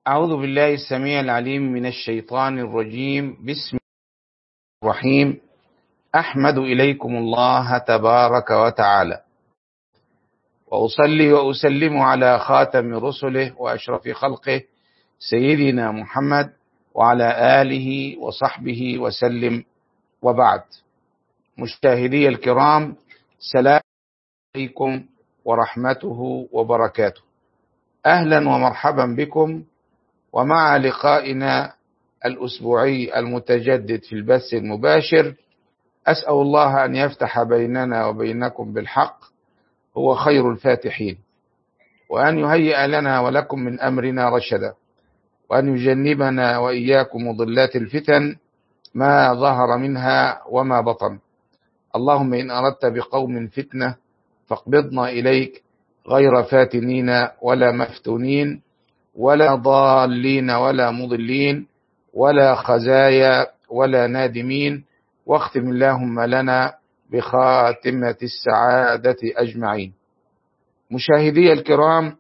أعوذ بالله السميع العليم من الشيطان الرجيم بسم الله الرحيم أحمد إليكم الله تبارك وتعالى وأصلي وأسلم على خاتم رسله وأشرف خلقه سيدنا محمد وعلى آله وصحبه وسلم وبعد مشاهدي الكرام سلام عليكم ورحمته وبركاته اهلا ومرحبا بكم ومع لقائنا الاسبوعي المتجدد في البث المباشر اسال الله ان يفتح بيننا وبينكم بالحق هو خير الفاتحين وان يهيئ لنا ولكم من امرنا رشدا وان يجنبنا واياكم مضلات الفتن ما ظهر منها وما بطن اللهم ان اردت بقوم فتنه فاقبضنا اليك غير فاتنين ولا مفتونين ولا ضالين ولا مضلين ولا خزايا ولا نادمين واختم اللهم لنا بخاتمه السعاده اجمعين مشاهدي الكرام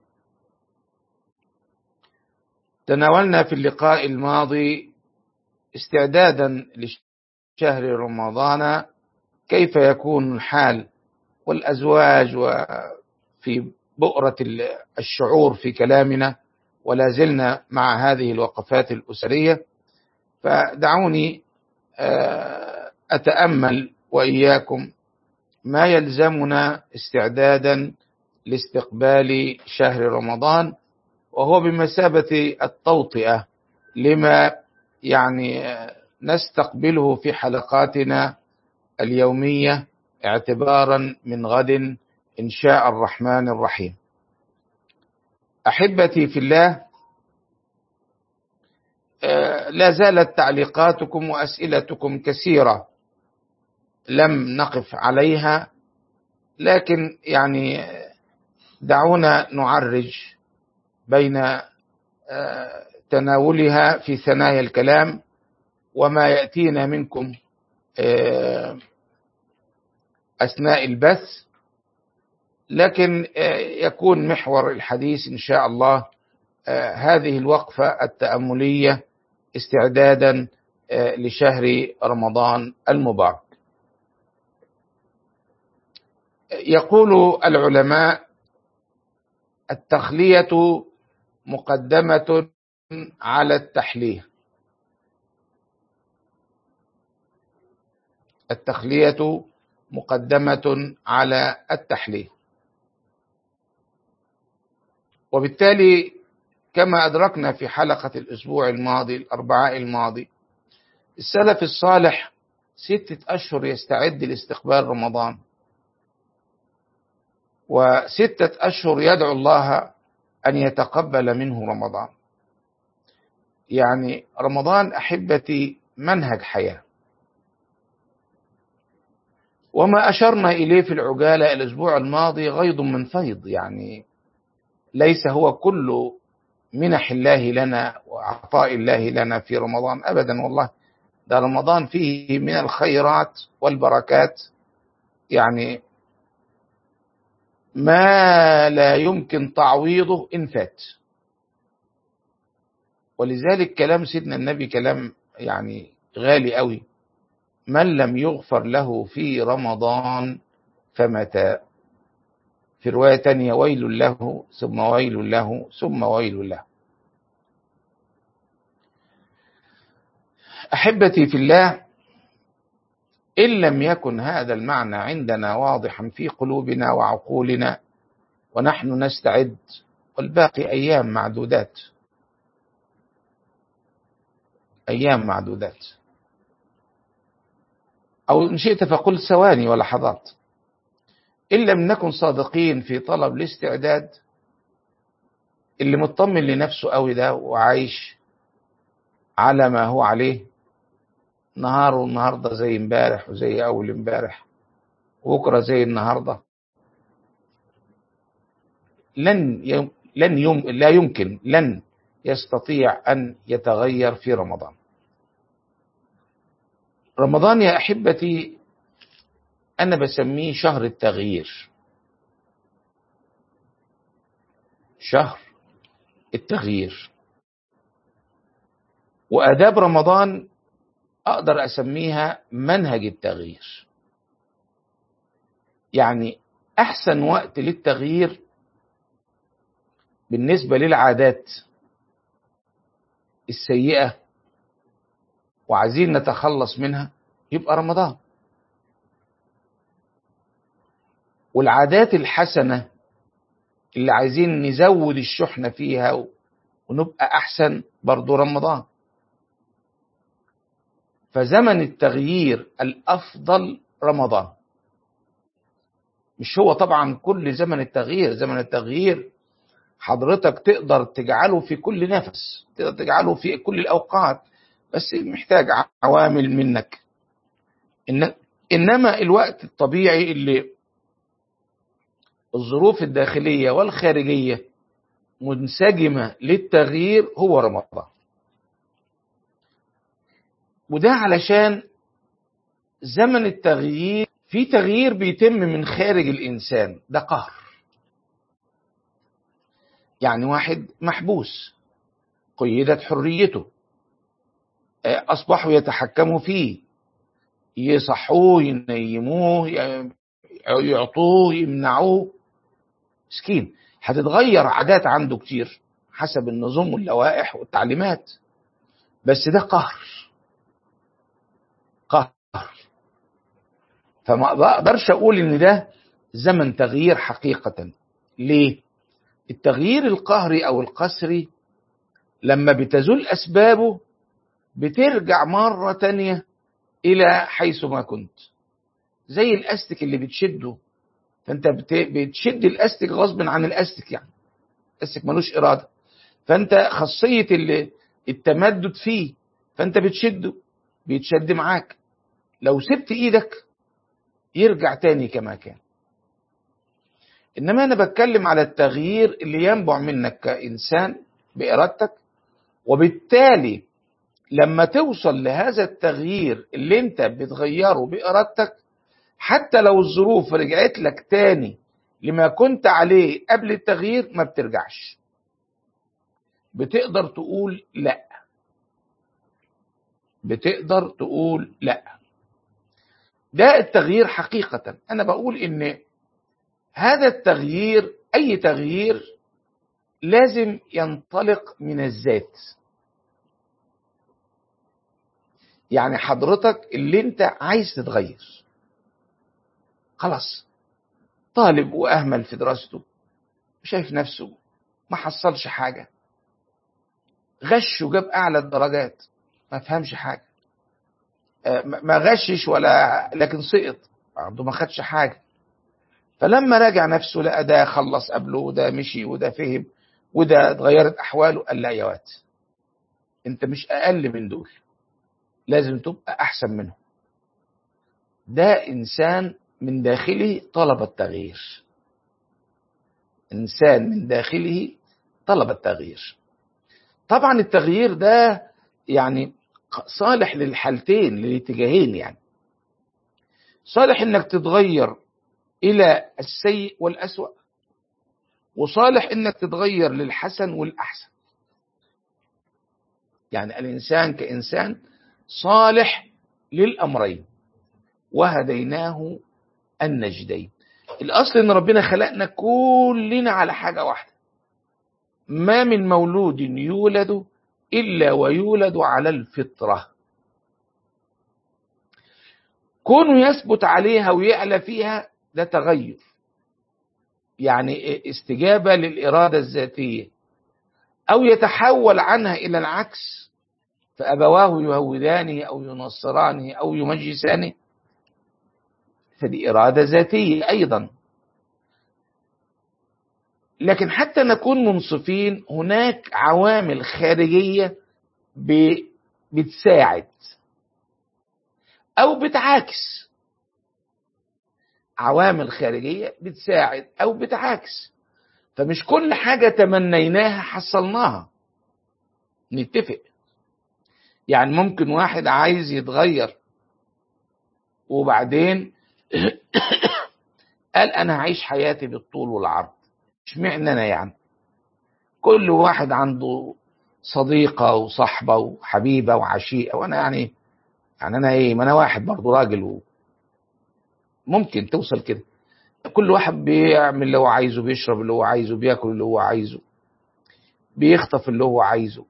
تناولنا في اللقاء الماضي استعدادا لشهر رمضان كيف يكون الحال والازواج وفي بؤره الشعور في كلامنا ولا زلنا مع هذه الوقفات الاسريه فدعوني اتامل واياكم ما يلزمنا استعدادا لاستقبال شهر رمضان وهو بمثابه التوطئه لما يعني نستقبله في حلقاتنا اليوميه اعتبارا من غد ان شاء الرحمن الرحيم احبتي في الله لا زالت تعليقاتكم واسئلتكم كثيره لم نقف عليها لكن يعني دعونا نعرج بين تناولها في ثنايا الكلام وما ياتينا منكم اثناء البث لكن يكون محور الحديث ان شاء الله هذه الوقفه التامليه استعدادا لشهر رمضان المبارك يقول العلماء التخليه مقدمه على التحليه التخليه مقدمه على التحليه وبالتالي كما ادركنا في حلقه الاسبوع الماضي الاربعاء الماضي السلف الصالح سته اشهر يستعد لاستقبال رمضان وسته اشهر يدعو الله ان يتقبل منه رمضان يعني رمضان احبتي منهج حياه وما اشرنا اليه في العجاله الاسبوع الماضي غيض من فيض يعني ليس هو كل منح الله لنا وعطاء الله لنا في رمضان ابدا والله ده رمضان فيه من الخيرات والبركات يعني ما لا يمكن تعويضه ان فات ولذلك كلام سيدنا النبي كلام يعني غالي قوي من لم يغفر له في رمضان فمتى في رواية تانية ويل له ثم ويل له ثم ويل له أحبتي في الله إن لم يكن هذا المعنى عندنا واضحا في قلوبنا وعقولنا ونحن نستعد والباقي أيام معدودات أيام معدودات أو إن شئت فقل ثواني ولحظات إن لم نكن صادقين في طلب الاستعداد اللي مطمن لنفسه قوي ده وعايش على ما هو عليه نهاره النهارده زي امبارح وزي اول امبارح وبكره زي النهارده لن يم لن يم لا يمكن لن يستطيع ان يتغير في رمضان رمضان يا احبتي انا بسميه شهر التغيير شهر التغيير وآداب رمضان أقدر أسميها منهج التغيير يعني أحسن وقت للتغيير بالنسبة للعادات السيئة وعايزين نتخلص منها يبقى رمضان والعادات الحسنة اللي عايزين نزود الشحنة فيها ونبقى أحسن برضو رمضان فزمن التغيير الأفضل رمضان مش هو طبعا كل زمن التغيير زمن التغيير حضرتك تقدر تجعله في كل نفس تقدر تجعله في كل الأوقات بس محتاج عوامل منك إن إنما الوقت الطبيعي اللي الظروف الداخلية والخارجية منسجمة للتغيير هو رمضان وده علشان زمن التغيير في تغيير بيتم من خارج الإنسان ده قهر يعني واحد محبوس قيدت حريته أصبحوا يتحكموا فيه يصحوه ينيموه يعطوه يمنعوه مسكين هتتغير عادات عنده كتير حسب النظام واللوائح والتعليمات بس ده قهر قهر فما بقدرش اقول ان ده زمن تغيير حقيقة ليه التغيير القهري او القسري لما بتزول اسبابه بترجع مرة تانية الى حيث ما كنت زي الاستك اللي بتشده فانت بتشد الاستك غصب عن الاستك يعني الاستك ملوش اراده فانت خاصيه التمدد فيه فانت بتشده بيتشد معاك لو سبت ايدك يرجع تاني كما كان انما انا بتكلم على التغيير اللي ينبع منك كانسان بارادتك وبالتالي لما توصل لهذا التغيير اللي انت بتغيره بارادتك حتى لو الظروف رجعت لك تاني لما كنت عليه قبل التغيير ما بترجعش بتقدر تقول لا بتقدر تقول لا ده التغيير حقيقة أنا بقول إن هذا التغيير أي تغيير لازم ينطلق من الذات يعني حضرتك اللي انت عايز تتغير خلاص طالب واهمل في دراسته شايف نفسه ما حصلش حاجه غش وجاب اعلى الدرجات ما فهمش حاجه ما غشش ولا لكن سقط برضه ما خدش حاجه فلما راجع نفسه لقى ده خلص قبله وده مشي وده فهم وده اتغيرت احواله قال لا يا واد انت مش اقل من دول لازم تبقى احسن منهم ده انسان من داخله طلب التغيير انسان من داخله طلب التغيير طبعا التغيير ده يعني صالح للحالتين للاتجاهين يعني صالح انك تتغير الى السيء والاسوا وصالح انك تتغير للحسن والاحسن يعني الانسان كانسان صالح للامرين وهديناه النجدين الاصل ان ربنا خلقنا كلنا على حاجه واحده ما من مولود يولد الا ويولد على الفطره كونه يثبت عليها ويعلى فيها ده تغير يعني استجابه للاراده الذاتيه او يتحول عنها الى العكس فابواه يهودانه او ينصرانه او يمجسانه فدي إرادة ذاتية أيضا لكن حتى نكون منصفين هناك عوامل خارجية بتساعد أو بتعاكس عوامل خارجية بتساعد أو بتعاكس فمش كل حاجة تمنيناها حصلناها نتفق يعني ممكن واحد عايز يتغير وبعدين قال انا هعيش حياتي بالطول والعرض اشمعنى انا يعني كل واحد عنده صديقة وصحبة وحبيبة وعشيقة وأنا يعني يعني أنا إيه ما أنا واحد برضه راجل و ممكن توصل كده كل واحد بيعمل اللي هو عايزه بيشرب اللي هو عايزه بياكل اللي هو عايزه بيخطف اللي هو عايزه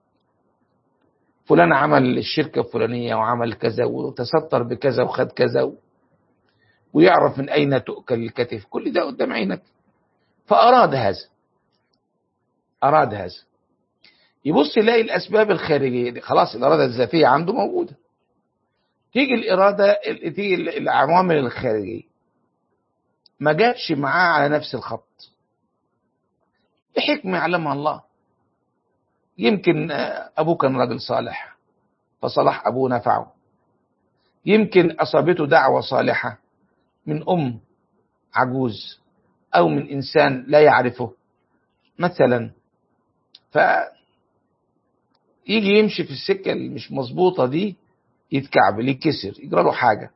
فلان عمل الشركة الفلانية وعمل كذا وتستر بكذا وخد كذا و... ويعرف من أين تؤكل الكتف كل ده قدام عينك فأراد هذا أراد هذا يبص يلاقي الأسباب الخارجية دي خلاص الإرادة الذاتية عنده موجودة تيجي الإرادة تيجي العوامل الخارجية ما جاتش معاه على نفس الخط بحكمة يعلمها الله يمكن أبوه كان راجل صالح فصلاح أبوه نفعه يمكن أصابته دعوة صالحة من أم عجوز أو من إنسان لا يعرفه مثلا ف يجي يمشي في السكة اللي مش مظبوطة دي يتكعبل يتكسر يجرى له حاجة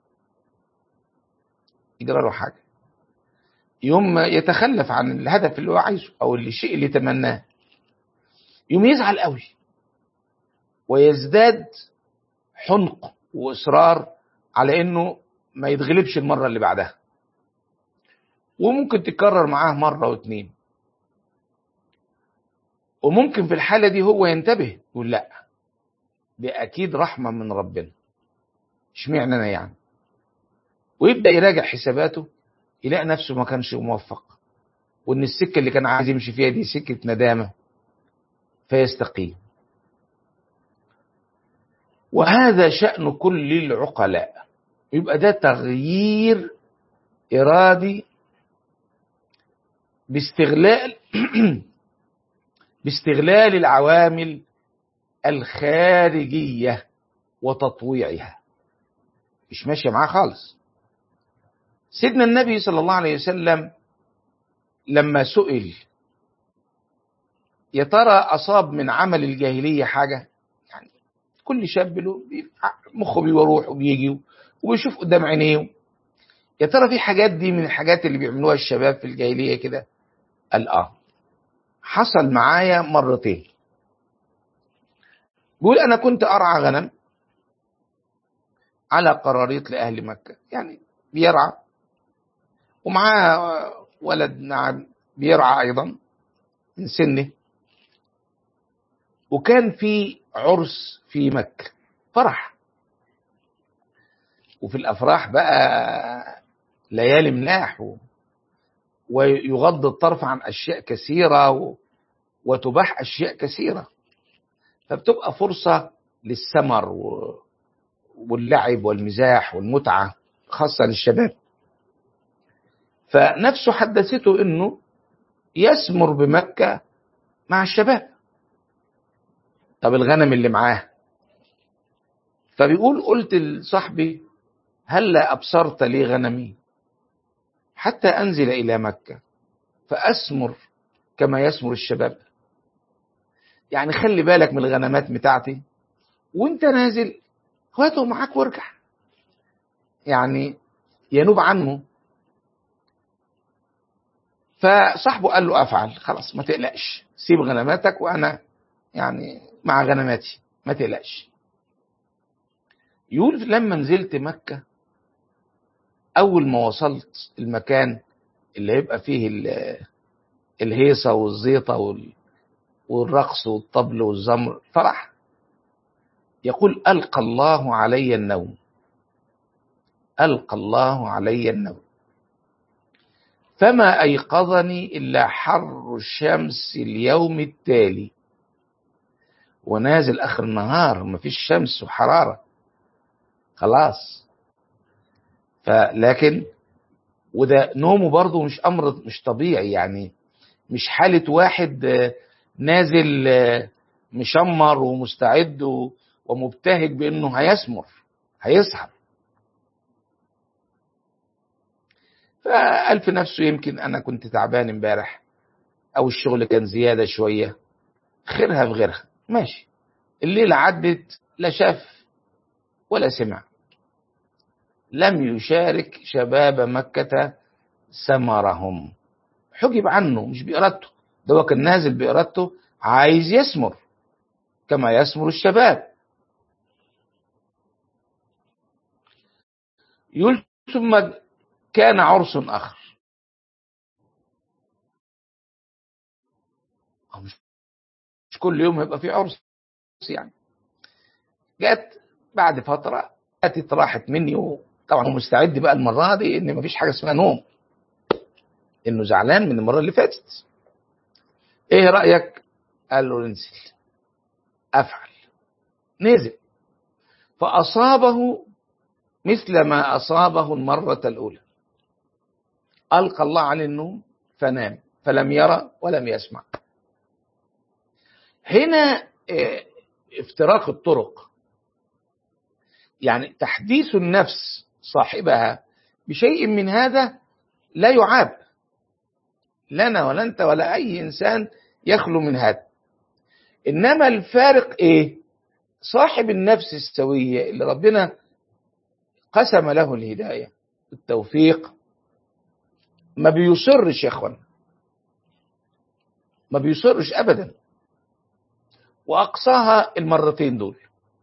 يجرى له حاجة يوم يتخلف عن الهدف اللي هو عايزه أو الشيء اللي تمناه يوم يزعل قوي ويزداد حنق وإصرار على إنه ما يتغلبش المرة اللي بعدها وممكن تتكرر معاه مرة واتنين وممكن في الحالة دي هو ينتبه يقول لا دي أكيد رحمة من ربنا اشمعنى أنا يعني ويبدأ يراجع حساباته يلاقي نفسه ما كانش موفق وإن السكة اللي كان عايز يمشي فيها دي سكة ندامة فيستقيم وهذا شأن كل العقلاء يبقى ده تغيير إرادي باستغلال باستغلال العوامل الخارجية وتطويعها مش ماشية معاه خالص سيدنا النبي صلى الله عليه وسلم لما سئل يا ترى أصاب من عمل الجاهلية حاجة يعني كل شاب له مخه بيروح وبيجي وبيشوف قدام عينيه يا ترى في حاجات دي من الحاجات اللي بيعملوها الشباب في الجاهلية كده قال اه حصل معايا مرتين بيقول انا كنت ارعى غنم على قراريط لاهل مكه يعني بيرعى ومعاه ولد نعم بيرعى ايضا من سنه وكان في عرس في مكه فرح وفي الافراح بقى ليالي ملاح و... ويغض الطرف عن اشياء كثيره و... وتباح اشياء كثيره فبتبقى فرصه للسمر و... واللعب والمزاح والمتعه خاصه للشباب فنفسه حدثته انه يسمر بمكه مع الشباب طب الغنم اللي معاه فبيقول قلت لصاحبي هلا ابصرت لي غنمي حتى انزل الى مكه فاسمر كما يسمر الشباب يعني خلي بالك من الغنمات بتاعتي وانت نازل هاته معاك وارجع يعني ينوب عنه فصاحبه قال له افعل خلاص ما تقلقش سيب غنماتك وانا يعني مع غنماتي ما تقلقش يقول لما نزلت مكة أول ما وصلت المكان اللي هيبقى فيه الهيصة والزيطة والرقص والطبل والزمر فرح يقول ألقى الله علي النوم ألقى الله علي النوم فما أيقظني إلا حر الشمس اليوم التالي ونازل آخر النهار مفيش شمس وحرارة خلاص فلكن وده نومه برضه مش امر مش طبيعي يعني مش حالة واحد نازل مشمر ومستعد ومبتهج بانه هيسمر هيسحب فقال في نفسه يمكن انا كنت تعبان امبارح او الشغل كان زيادة شوية خيرها في غيرها ماشي الليلة عدت لا شاف ولا سمع لم يشارك شباب مكة سمرهم حجب عنه مش بإرادته ده هو كان نازل بإرادته عايز يثمر كما يثمر الشباب يقول ثم كان عرس آخر مش مش كل يوم يبقى في عرس يعني جت بعد فترة أتت راحت مني وطبعا هو مستعد بقى المرة دي إن مفيش حاجة اسمها نوم إنه زعلان من المرة اللي فاتت إيه رأيك؟ قال له انزل أفعل نزل فأصابه مثل ما أصابه المرة الأولى ألقى الله عليه النوم فنام فلم يرى ولم يسمع هنا افتراق الطرق يعني تحديث النفس صاحبها بشيء من هذا لا يعاب لنا ولا انت ولا اي انسان يخلو من هذا انما الفارق ايه صاحب النفس السويه اللي ربنا قسم له الهدايه التوفيق ما بيصرش يا اخوان ما بيصرش ابدا واقصاها المرتين دول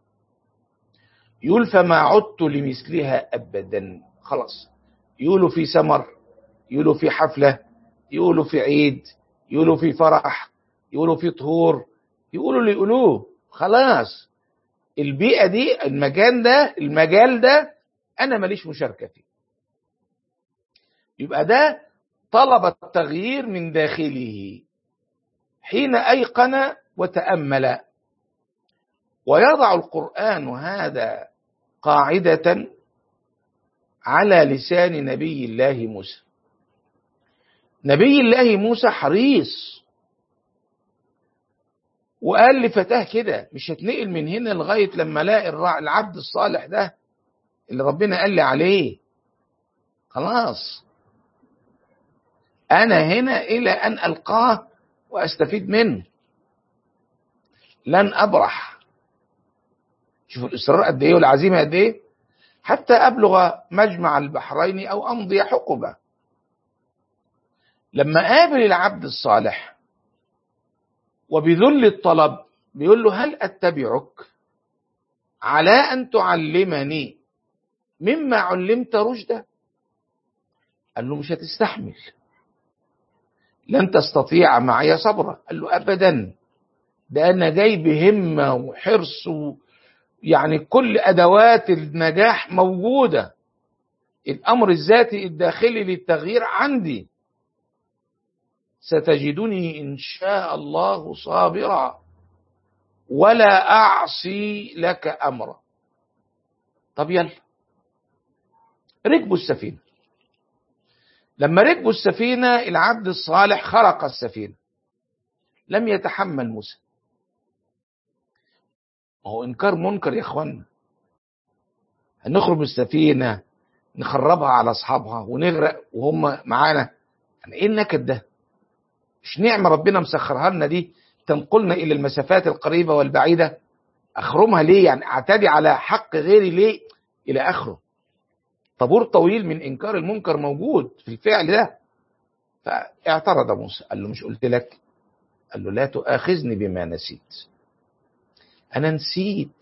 يقول فما عدت لمثلها ابدا خلاص يقولوا في سمر يقولوا في حفله يقولوا في عيد يقولوا في فرح يقولوا في طهور يقولوا اللي يقولوه خلاص البيئه دي المكان ده المجال ده انا ماليش مشاركه فيه يبقى ده طلب التغيير من داخله حين ايقن وتامل ويضع القران هذا قاعده على لسان نبي الله موسى نبي الله موسى حريص وقال لفتاه كده مش هتنقل من هنا لغايه لما الاقي العبد الصالح ده اللي ربنا قال لي عليه خلاص انا هنا الى ان القاه واستفيد منه لن ابرح شوفوا الاصرار قد ايه والعزيمه قد ايه حتى ابلغ مجمع البحرين او امضي حقبه لما قابل العبد الصالح وبذل الطلب بيقول له هل اتبعك على ان تعلمني مما علمت رشدا قال له مش هتستحمل لن تستطيع معي صبرا قال له ابدا ده انا جاي بهمه وحرص و يعني كل ادوات النجاح موجوده الامر الذاتي الداخلي للتغيير عندي ستجدني ان شاء الله صابرا ولا اعصي لك امرا طب يلا ركبوا السفينه لما ركبوا السفينه العبد الصالح خرق السفينه لم يتحمل موسى هو انكار منكر يا اخوانا هنخرج من السفينه نخربها على اصحابها ونغرق وهم معانا يعني ايه النكد ده مش نعمه ربنا مسخرها لنا دي تنقلنا الى المسافات القريبه والبعيده اخرمها ليه يعني اعتدي على حق غيري ليه الى اخره طابور طويل من انكار المنكر موجود في الفعل ده فاعترض موسى قال له مش قلت لك قال له لا تؤاخذني بما نسيت انا نسيت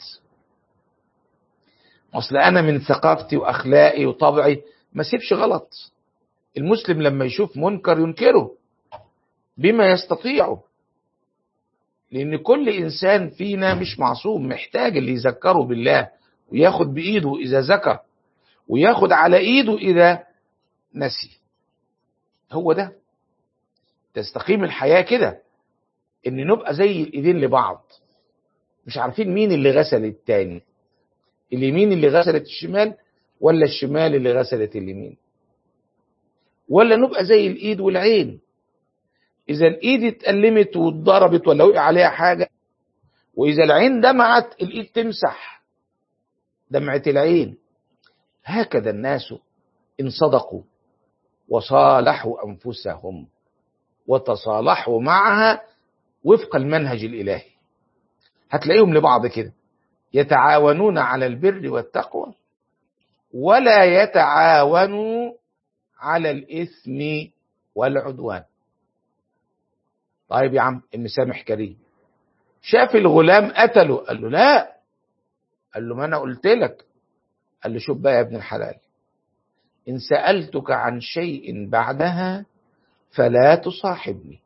اصل انا من ثقافتي واخلاقي وطبعي ما سيبش غلط المسلم لما يشوف منكر ينكره بما يستطيعه لان كل انسان فينا مش معصوم محتاج اللي يذكره بالله وياخد بايده اذا ذكر وياخد على ايده اذا نسي هو ده تستقيم الحياه كده ان نبقى زي الايدين لبعض مش عارفين مين اللي غسل التاني اليمين اللي غسلت الشمال ولا الشمال اللي غسلت اليمين ولا نبقى زي الايد والعين اذا الايد اتألمت واتضربت ولا وقع عليها حاجة واذا العين دمعت الايد تمسح دمعة العين هكذا الناس ان صدقوا وصالحوا انفسهم وتصالحوا معها وفق المنهج الالهي هتلاقيهم لبعض كده يتعاونون على البر والتقوى ولا يتعاونوا على الاثم والعدوان طيب يا عم المسامح كريم شاف الغلام قتله قال له لا قال له ما انا قلت لك قال له شوف بقى يا ابن الحلال ان سالتك عن شيء بعدها فلا تصاحبني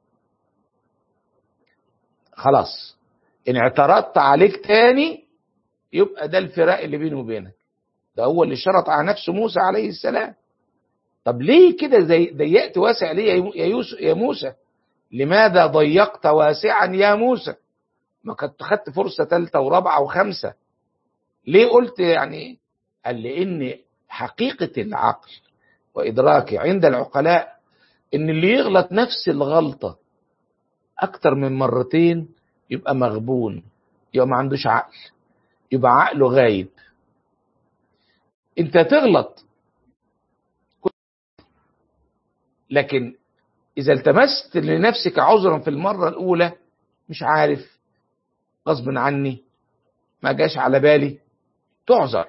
خلاص ان اعترضت عليك تاني يبقى ده الفراق اللي بيني وبينك ده هو اللي شرط على نفسه موسى عليه السلام طب ليه كده زي ضيقت واسع ليه يا يوسف يا موسى لماذا ضيقت واسعا يا موسى ما كنت خدت فرصة ثالثة ورابعة وخمسة ليه قلت يعني قال لأن حقيقة العقل وإدراكي عند العقلاء إن اللي يغلط نفس الغلطة أكتر من مرتين يبقى مغبون يبقى ما عندوش عقل يبقى عقله غايب انت تغلط لكن اذا التمست لنفسك عذرا في المره الاولى مش عارف غصب عني ما جاش على بالي تعذر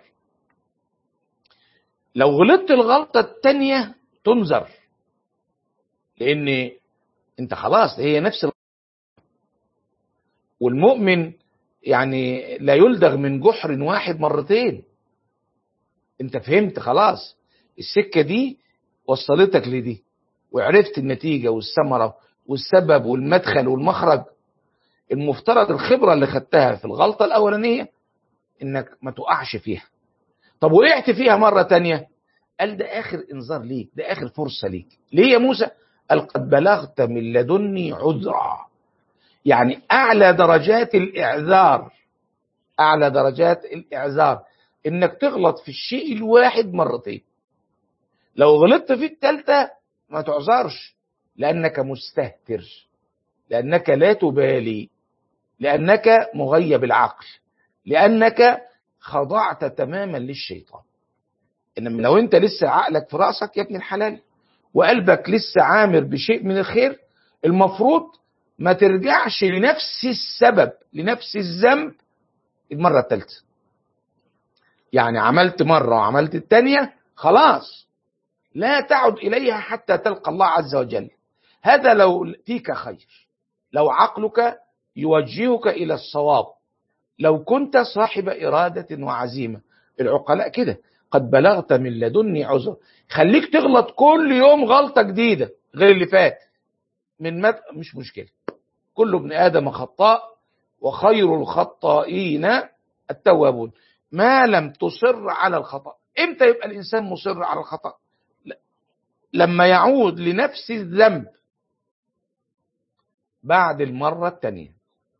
لو غلطت الغلطه الثانيه تنذر لان انت خلاص هي نفس والمؤمن يعني لا يلدغ من جحر واحد مرتين انت فهمت خلاص السكة دي وصلتك لدي وعرفت النتيجة والثمرة والسبب والمدخل والمخرج المفترض الخبرة اللي خدتها في الغلطة الأولانية إنك ما تقعش فيها طب وقعت فيها مرة تانية قال ده آخر إنذار ليك ده آخر فرصة ليك ليه يا موسى قال قد بلغت من لدني عذرا يعني أعلى درجات الإعذار أعلى درجات الإعذار إنك تغلط في الشيء الواحد مرتين لو غلطت في الثالثة ما تعذرش لأنك مستهتر لأنك لا تبالي لأنك مغيب العقل لأنك خضعت تماما للشيطان إنما لو أنت لسه عقلك في رأسك يا ابن الحلال وقلبك لسه عامر بشيء من الخير المفروض ما ترجعش لنفس السبب لنفس الذنب المرة الثالثة يعني عملت مرة وعملت الثانية خلاص لا تعد إليها حتى تلقى الله عز وجل هذا لو فيك خير لو عقلك يوجهك إلى الصواب لو كنت صاحب إرادة وعزيمة العقلاء كده قد بلغت من لدني عذر خليك تغلط كل يوم غلطة جديدة غير اللي فات من مد... مش مشكلة كل ابن آدم خطاء وخير الخطائين التوابون ما لم تصر على الخطأ امتى يبقى الإنسان مصر على الخطأ لا. لما يعود لنفس الذنب بعد المرة الثانية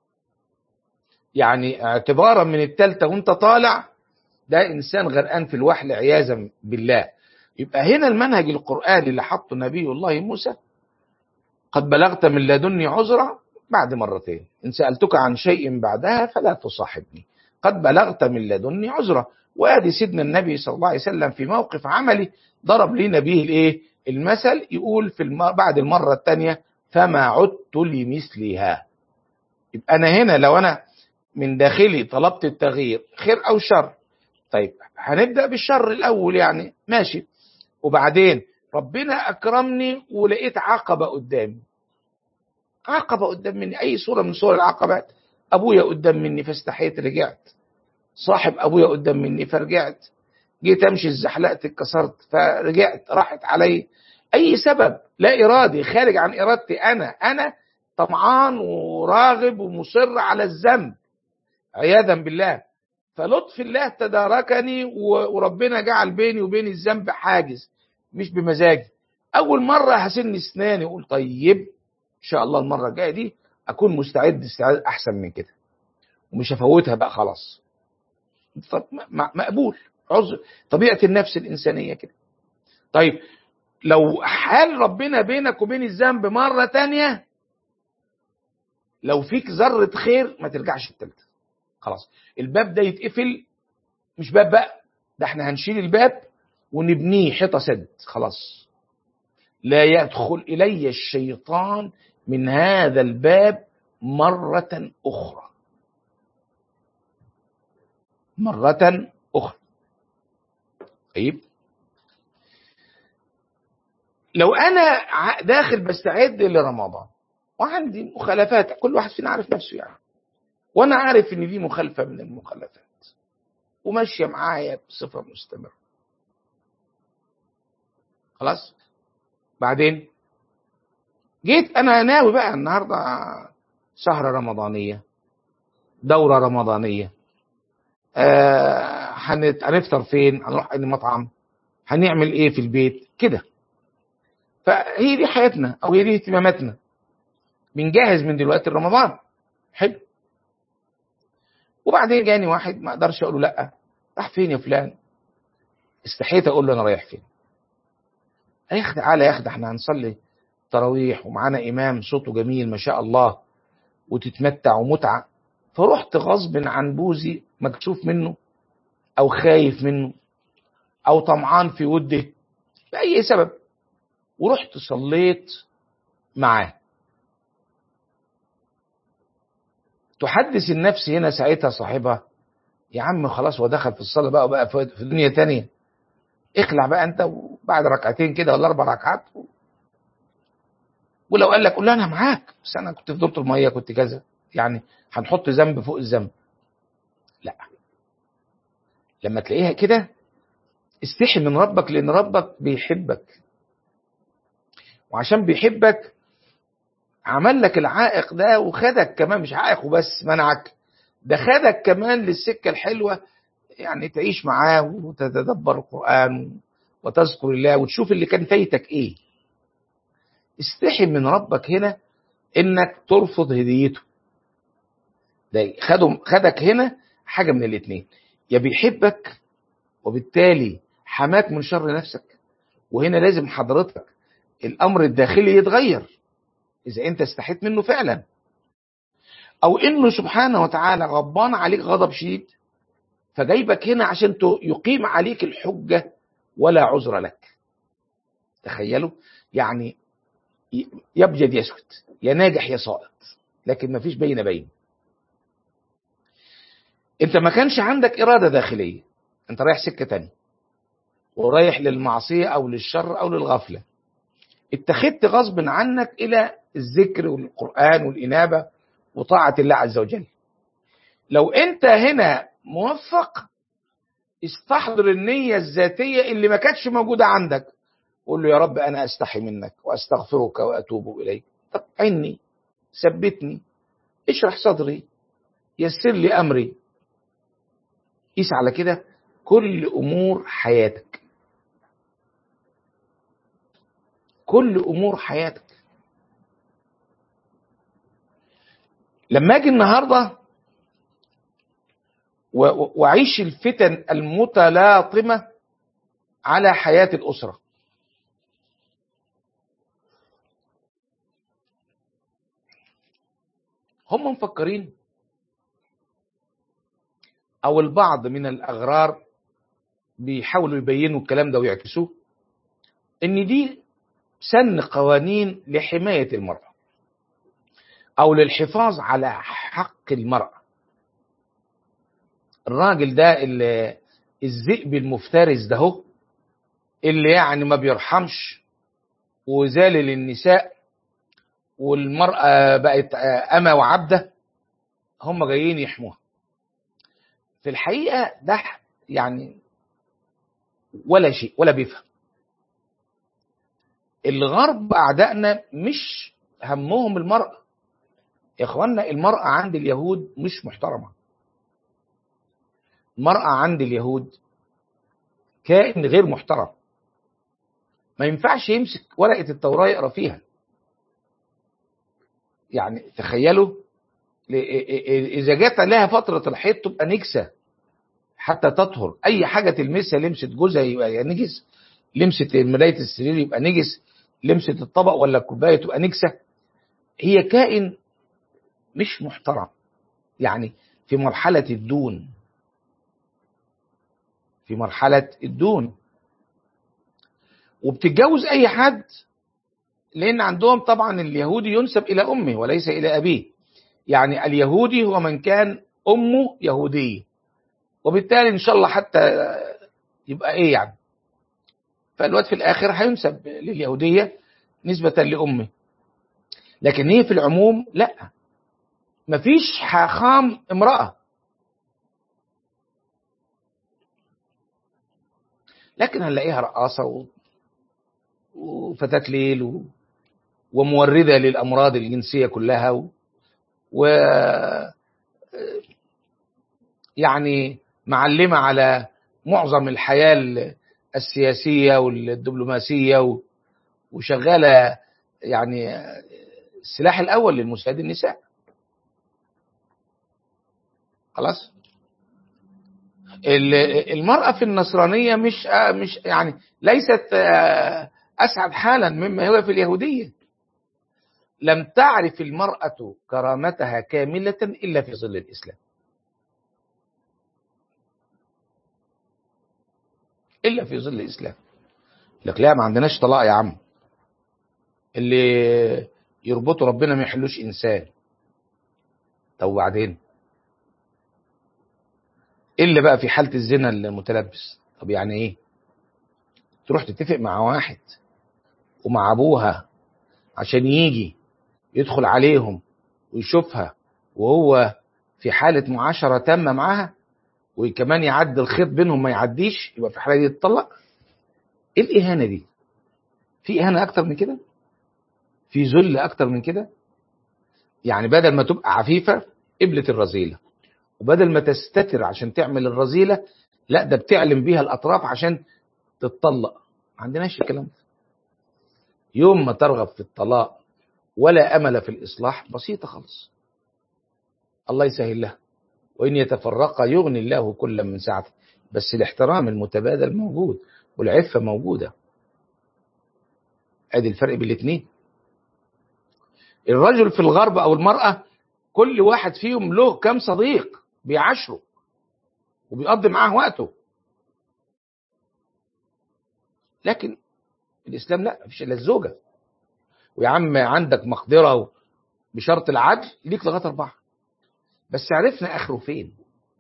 يعني اعتبارا من الثالثة وانت طالع ده إنسان غرقان في الوحل عياذا بالله يبقى هنا المنهج القرآني اللي حطه نبي الله موسى قد بلغت من لدني عذرا بعد مرتين إن سألتك عن شيء بعدها فلا تصاحبني قد بلغت من لدني عذرا وادي سيدنا النبي صلى الله عليه وسلم في موقف عملي ضرب لنا به الايه المثل يقول في الم... بعد المره الثانيه فما عدت لمثلها يبقى انا هنا لو انا من داخلي طلبت التغيير خير او شر طيب هنبدا بالشر الاول يعني ماشي وبعدين ربنا اكرمني ولقيت عقبه قدامي عقبه قدام مني اي صوره من صور العقبات ابويا قدام مني فاستحيت رجعت صاحب ابويا قدام مني فرجعت جيت امشي اتزحلقت اتكسرت فرجعت راحت علي اي سبب لا ارادي خارج عن ارادتي انا انا طمعان وراغب ومصر على الذنب عياذا بالله فلطف الله تداركني وربنا جعل بيني وبين الذنب حاجز مش بمزاجي اول مره هسن اسناني واقول طيب ان شاء الله المره الجايه دي اكون مستعد استعداد احسن من كده ومش هفوتها بقى خلاص مقبول عذر طبيعه النفس الانسانيه كده طيب لو حال ربنا بينك وبين الذنب مره تانية لو فيك ذره خير ما ترجعش التالتة خلاص الباب ده يتقفل مش باب بقى ده احنا هنشيل الباب ونبنيه حيطه سد خلاص لا يدخل الي الشيطان من هذا الباب مرة أخرى مرة أخرى طيب لو أنا داخل بستعد لرمضان وعندي مخالفات كل واحد فينا عارف نفسه يعني وانا عارف ان دي مخالفه من المخالفات وماشيه معايا بصفه مستمره خلاص بعدين جيت انا ناوي بقى النهارده سهره رمضانيه دوره رمضانيه آه هنت- هنفطر فين هنروح اي مطعم هنعمل ايه في البيت كده فهي دي حياتنا او هي دي اهتماماتنا بنجهز من دلوقتي رمضان حلو وبعدين جاني واحد ما اقدرش اقول له لا راح فين يا فلان استحيت اقول له انا رايح فين يا اخي تعالى يا اخي ده احنا هنصلي تراويح ومعانا امام صوته جميل ما شاء الله وتتمتع ومتعه فرحت غصب عن بوزي مكسوف منه او خايف منه او طمعان في وده باي سبب ورحت صليت معاه تحدث النفس هنا ساعتها صاحبها يا عم خلاص هو دخل في الصلاه بقى وبقى في في دنيا تانية اخلع بقى انت وبعد ركعتين كده ولا اربع ركعات ولو قال لك قول له انا معاك بس انا كنت في دورة الميه كنت كذا يعني هنحط ذنب فوق الذنب لا لما تلاقيها كده استحي من ربك لان ربك بيحبك وعشان بيحبك عمل لك العائق ده وخدك كمان مش عائق وبس منعك ده خدك كمان للسكه الحلوه يعني تعيش معاه وتتدبر القران وتذكر الله وتشوف اللي كان فايتك ايه استحي من ربك هنا انك ترفض هديته ده خده خدك هنا حاجه من الاثنين يا بيحبك وبالتالي حماك من شر نفسك وهنا لازم حضرتك الامر الداخلي يتغير اذا انت استحيت منه فعلا او انه سبحانه وتعالى غضبان عليك غضب شديد فجايبك هنا عشان ت- يقيم عليك الحجه ولا عذر لك تخيلوا يعني ي- يبجد يسكت يا ناجح يا ساقط لكن مفيش بين بين انت ما كانش عندك اراده داخليه انت رايح سكه تانية ورايح للمعصيه او للشر او للغفله اتخذت غصب عنك الى الذكر والقران والانابه وطاعه الله عز وجل لو انت هنا موفق استحضر النيه الذاتيه اللي ما كانتش موجوده عندك قول له يا رب انا استحي منك واستغفرك واتوب اليك طب عني ثبتني اشرح صدري يسر لي امري قيس على كده كل امور حياتك كل امور حياتك لما اجي النهارده و- و- واعيش الفتن المتلاطمه على حياه الاسره هم مفكرين او البعض من الاغرار بيحاولوا يبينوا الكلام ده ويعكسوه ان دي سن قوانين لحمايه المراه او للحفاظ على حق المراه الراجل ده اللي الذئب المفترس ده هو اللي يعني ما بيرحمش وذالل النساء والمرأة بقت أما وعبدة هم جايين يحموها في الحقيقة ده يعني ولا شيء ولا بيفهم الغرب أعدائنا مش همهم المرأة يا إخوانا المرأة عند اليهود مش محترمة المرأة عند اليهود كائن غير محترم ما ينفعش يمسك ورقة التوراة يقرأ فيها يعني تخيلوا إذا جت لها فترة الحيض تبقى نجسة حتى تطهر أي حاجة تلمسها لمسة جوزها يبقى نجس لمسة ملاية السرير يبقى نجس لمسة الطبق ولا الكوباية تبقى نجسة هي كائن مش محترم يعني في مرحلة الدون في مرحلة الدون وبتتجوز أي حد لأن عندهم طبعا اليهودي ينسب إلى أمه وليس إلى أبيه يعني اليهودي هو من كان أمه يهودية وبالتالي إن شاء الله حتى يبقى إيه يعني فالواد في الآخر هينسب لليهودية نسبة لأمه لكن هي في العموم لا مفيش حاخام امرأة لكن هنلاقيها رقاصة و... وفتاة ليل و... وموردة للأمراض الجنسية كلها و... و يعني معلمة على معظم الحياة السياسية والدبلوماسية و... وشغالة يعني السلاح الأول للمساعد النساء خلاص المرأة في النصرانية مش مش يعني ليست أسعد حالا مما هو في اليهودية لم تعرف المرأة كرامتها كاملة إلا في ظل الإسلام إلا في ظل الإسلام لك لا ما عندناش طلاق يا عم اللي يربطوا ربنا ما يحلوش إنسان طب وبعدين إلا بقى في حالة الزنا المتلبس طب يعني إيه تروح تتفق مع واحد ومع أبوها عشان يجي يدخل عليهم ويشوفها وهو في حالة معاشرة تامة معاها وكمان يعدي الخيط بينهم ما يعديش يبقى في الحالة دي يتطلق ايه الإهانة دي في إهانة أكتر من كده في ذل أكتر من كده يعني بدل ما تبقى عفيفة قبلة الرذيلة وبدل ما تستتر عشان تعمل الرذيلة لا ده بتعلم بيها الأطراف عشان تتطلق ما عندناش الكلام ده يوم ما ترغب في الطلاق ولا أمل في الإصلاح بسيطة خالص الله يسهل لها وإن يتفرقا يغني الله كل من سعته بس الاحترام المتبادل موجود والعفة موجودة ادي الفرق بين الاثنين الرجل في الغرب او المرأة كل واحد فيهم له كم صديق بيعاشره وبيقضي معاه وقته لكن الاسلام لا مفيش الا الزوجه ويا عم عندك مقدره بشرط العدل ليك لغايه اربعه بس عرفنا اخره فين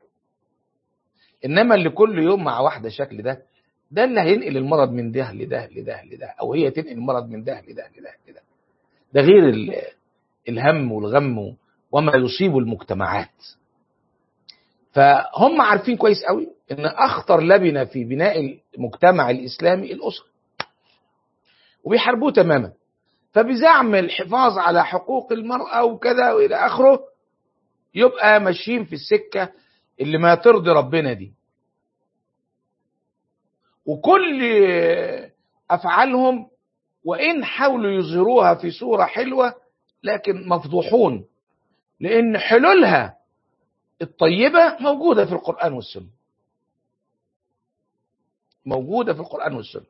انما اللي كل يوم مع واحده شكل ده ده اللي هينقل المرض من ده لده لده لده او هي تنقل المرض من ده لده لده لده ده غير الهم والغم وما يصيب المجتمعات فهم عارفين كويس قوي ان اخطر لبنه في بناء المجتمع الاسلامي الاسره وبيحاربوه تماما فبزعم الحفاظ على حقوق المراه وكذا والى اخره يبقى ماشيين في السكه اللي ما ترضي ربنا دي وكل افعالهم وان حاولوا يظهروها في صوره حلوه لكن مفضوحون لان حلولها الطيبه موجوده في القران والسنه موجوده في القران والسنه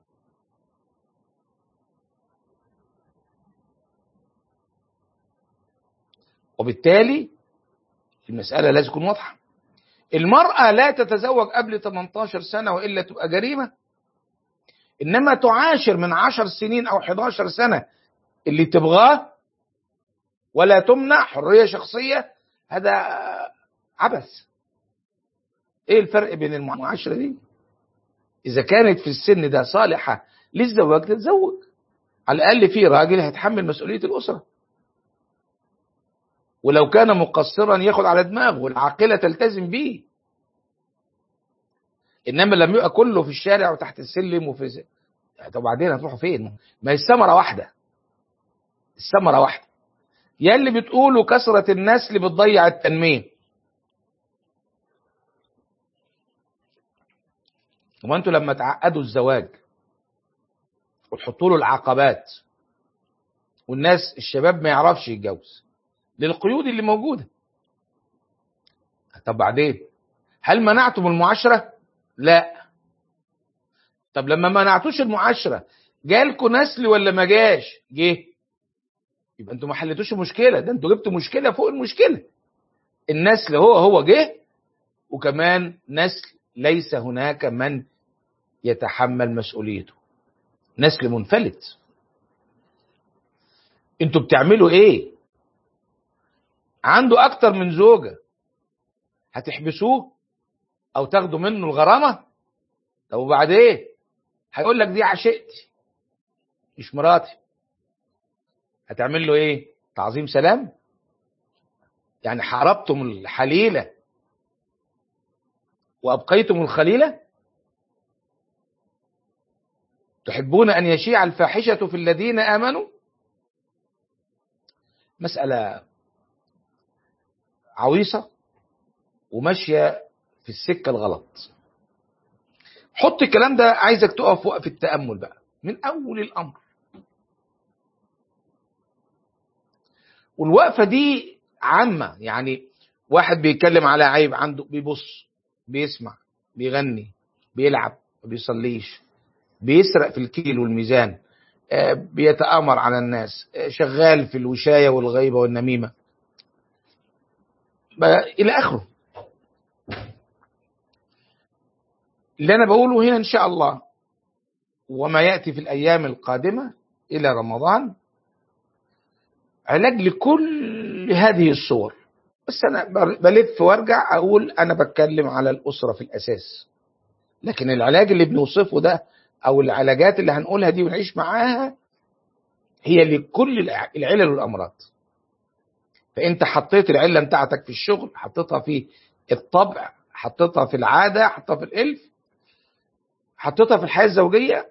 وبالتالي المساله لازم تكون واضحه المراه لا تتزوج قبل 18 سنه والا تبقى جريمه انما تعاشر من 10 سنين او 11 سنه اللي تبغاه ولا تمنع حريه شخصيه هذا عبث ايه الفرق بين المعاشره دي اذا كانت في السن ده صالحه للزواج تتزوج على الاقل في راجل هيتحمل مسؤوليه الاسره ولو كان مقصرا ياخد على دماغه والعاقله تلتزم بيه انما لما يبقى كله في الشارع وتحت السلم وفي طب بعدين هتروحوا فين؟ ما هي الثمره واحده الثمره واحده يا اللي بتقولوا كثره النسل بتضيع التنميه وما انتوا لما تعقدوا الزواج وتحطوا له العقبات والناس الشباب ما يعرفش يتجوز للقيود اللي موجوده طب بعدين هل منعتم المعاشره لا طب لما منعتوش المعاشره جالكوا نسل ولا ما جاش جه يبقى انتوا ما حلتوش المشكله ده انتوا جبتوا مشكله فوق المشكله النسل هو هو جه وكمان نسل ليس هناك من يتحمل مسؤوليته نسل منفلت انتوا بتعملوا ايه عنده اكتر من زوجة هتحبسوه او تاخدوا منه الغرامة طب وبعد ايه هيقول لك دي عشقتي مش مراتي هتعمل له ايه تعظيم سلام يعني حاربتم الحليلة وأبقيتم الخليلة تحبون أن يشيع الفاحشة في الذين آمنوا مسألة عويصة وماشية في السكة الغلط حط الكلام ده عايزك تقف وقف التأمل بقى من أول الأمر والوقفة دي عامة يعني واحد بيتكلم على عيب عنده بيبص بيسمع بيغني بيلعب ما بيصليش بيسرق في الكيل والميزان بيتآمر على الناس شغال في الوشاية والغيبة والنميمة إلى آخره اللي أنا بقوله هنا إن شاء الله وما يأتي في الأيام القادمة إلى رمضان علاج لكل هذه الصور بس أنا بلف وارجع أقول أنا بتكلم على الأسرة في الأساس لكن العلاج اللي بنوصفه ده أو العلاجات اللي هنقولها دي ونعيش معاها هي لكل العلل والأمراض فأنت حطيت العلة بتاعتك في الشغل حطيتها في الطبع حطيتها في العادة حطيتها في الإلف حطيتها في الحياة الزوجية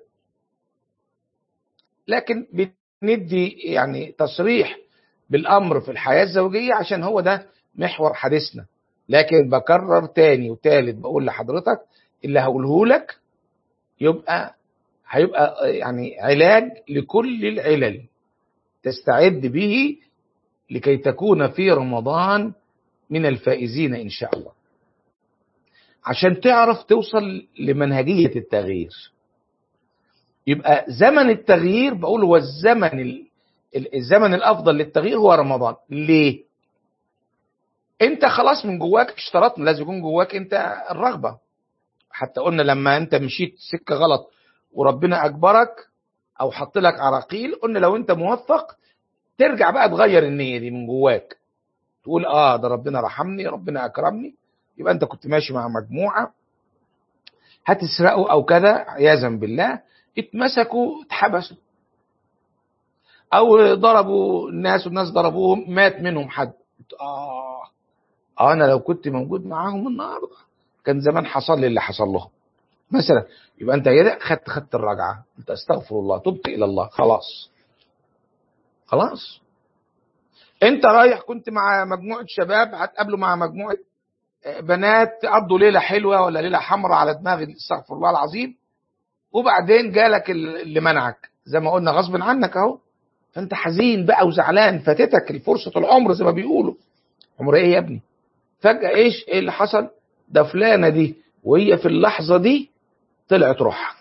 لكن بندي يعني تصريح بالأمر في الحياة الزوجية عشان هو ده محور حديثنا لكن بكرر تاني وتالت بقول لحضرتك اللي هقوله لك يبقى هيبقى يعني علاج لكل العلل تستعد به لكي تكون في رمضان من الفائزين ان شاء الله عشان تعرف توصل لمنهجية التغيير يبقى زمن التغيير بقول هو الزمن الزمن الافضل للتغيير هو رمضان ليه انت خلاص من جواك اشترطنا لازم يكون جواك انت الرغبه حتى قلنا لما انت مشيت سكه غلط وربنا اجبرك او حط لك عراقيل قلنا لو انت موفق ترجع بقى تغير النيه دي من جواك تقول اه ده ربنا رحمني ربنا اكرمني يبقى انت كنت ماشي مع مجموعه هتسرقوا او كذا عياذا بالله اتمسكوا اتحبسوا او ضربوا الناس والناس ضربوهم مات منهم حد اه انا لو كنت موجود معاهم النهارده كان زمان حصل لي اللي حصل لهم مثلا يبقى انت كده خدت خدت الرجعه انت استغفر الله تبت الى الله خلاص خلاص انت رايح كنت مع مجموعه شباب هتقابلوا مع مجموعه بنات تقضوا ليله حلوه ولا ليله حمراء على دماغ استغفر الله العظيم وبعدين جالك اللي منعك زي ما قلنا غصب عنك اهو فانت حزين بقى وزعلان فاتتك فرصه العمر زي ما بيقولوا عمر ايه يا ابني فجاه ايش ايه اللي حصل ده فلانه دي وهي في اللحظه دي طلعت روحها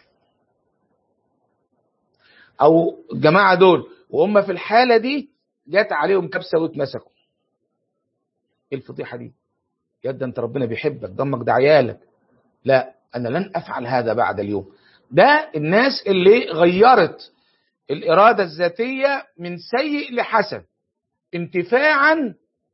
او الجماعه دول وهم في الحاله دي جت عليهم كبسه واتمسكوا ايه الفضيحه دي يا ده انت ربنا بيحبك ضمك ده عيالك لا انا لن افعل هذا بعد اليوم ده الناس اللي غيرت الاراده الذاتيه من سيء لحسن انتفاعا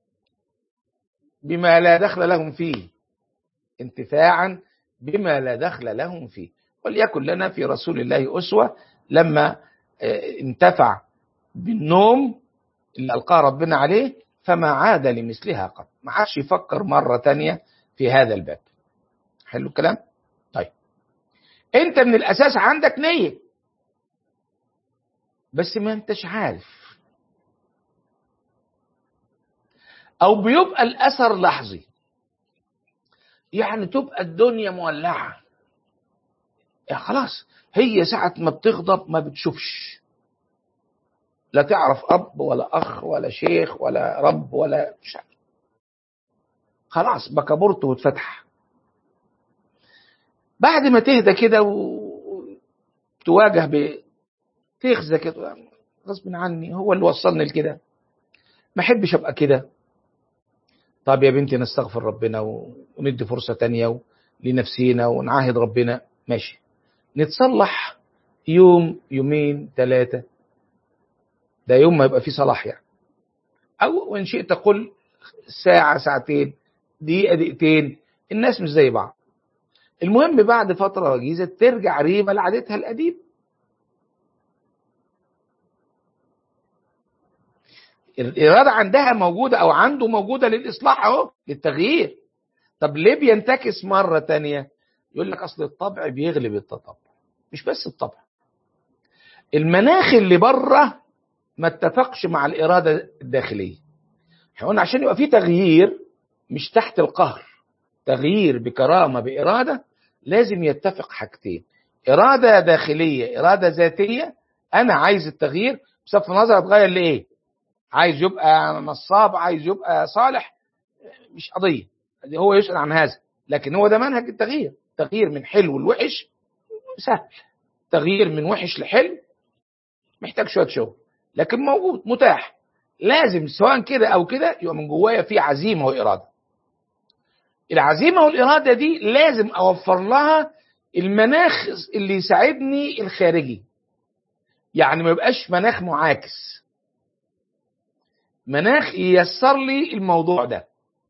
بما لا دخل لهم فيه انتفاعا بما لا دخل لهم فيه وليكن لنا في رسول الله أسوة لما انتفع بالنوم اللي ألقاه ربنا عليه فما عاد لمثلها قط ما عادش يفكر مرة تانية في هذا الباب حلو الكلام طيب انت من الأساس عندك نية بس ما انتش عارف او بيبقى الاثر لحظي يعني تبقى الدنيا مولعه يا خلاص هي ساعة ما بتغضب ما بتشوفش لا تعرف أب ولا أخ ولا شيخ ولا رب ولا مش عارف خلاص بكبرت واتفتح بعد ما تهدى كده وتواجه ب تخزى كده غصب عني هو اللي وصلني لكده ما احبش ابقى كده طب يا بنتي نستغفر ربنا وندي فرصة تانية لنفسينا ونعاهد ربنا ماشي نتصلح يوم يومين ثلاثة ده يوم ما يبقى فيه صلاح يعني أو وإن شئت قل ساعة ساعتين دقيقة دقيقتين الناس مش زي بعض المهم بعد فترة وجيزة ترجع ريما لعادتها القديم الإرادة عندها موجودة أو عنده موجودة للإصلاح أهو للتغيير طب ليه بينتكس مرة تانية يقول لك أصل الطبع بيغلب التطبع مش بس الطبع المناخ اللي بره ما اتفقش مع الإرادة الداخلية احنا قلنا عشان يبقى في تغيير مش تحت القهر تغيير بكرامة بإرادة لازم يتفق حاجتين إرادة داخلية إرادة ذاتية أنا عايز التغيير بصرف النظر اتغير لإيه عايز يبقى نصاب عايز يبقى صالح مش قضية هو يسأل عن هذا لكن هو ده منهج التغيير تغيير من حلو لوحش سهل تغيير من وحش لحلو محتاج شوية شغل لكن موجود متاح لازم سواء كده او كده يبقى من جوايا في عزيمه واراده العزيمه والاراده دي لازم اوفر لها المناخ اللي يساعدني الخارجي يعني ما يبقاش مناخ معاكس مناخ ييسر لي الموضوع ده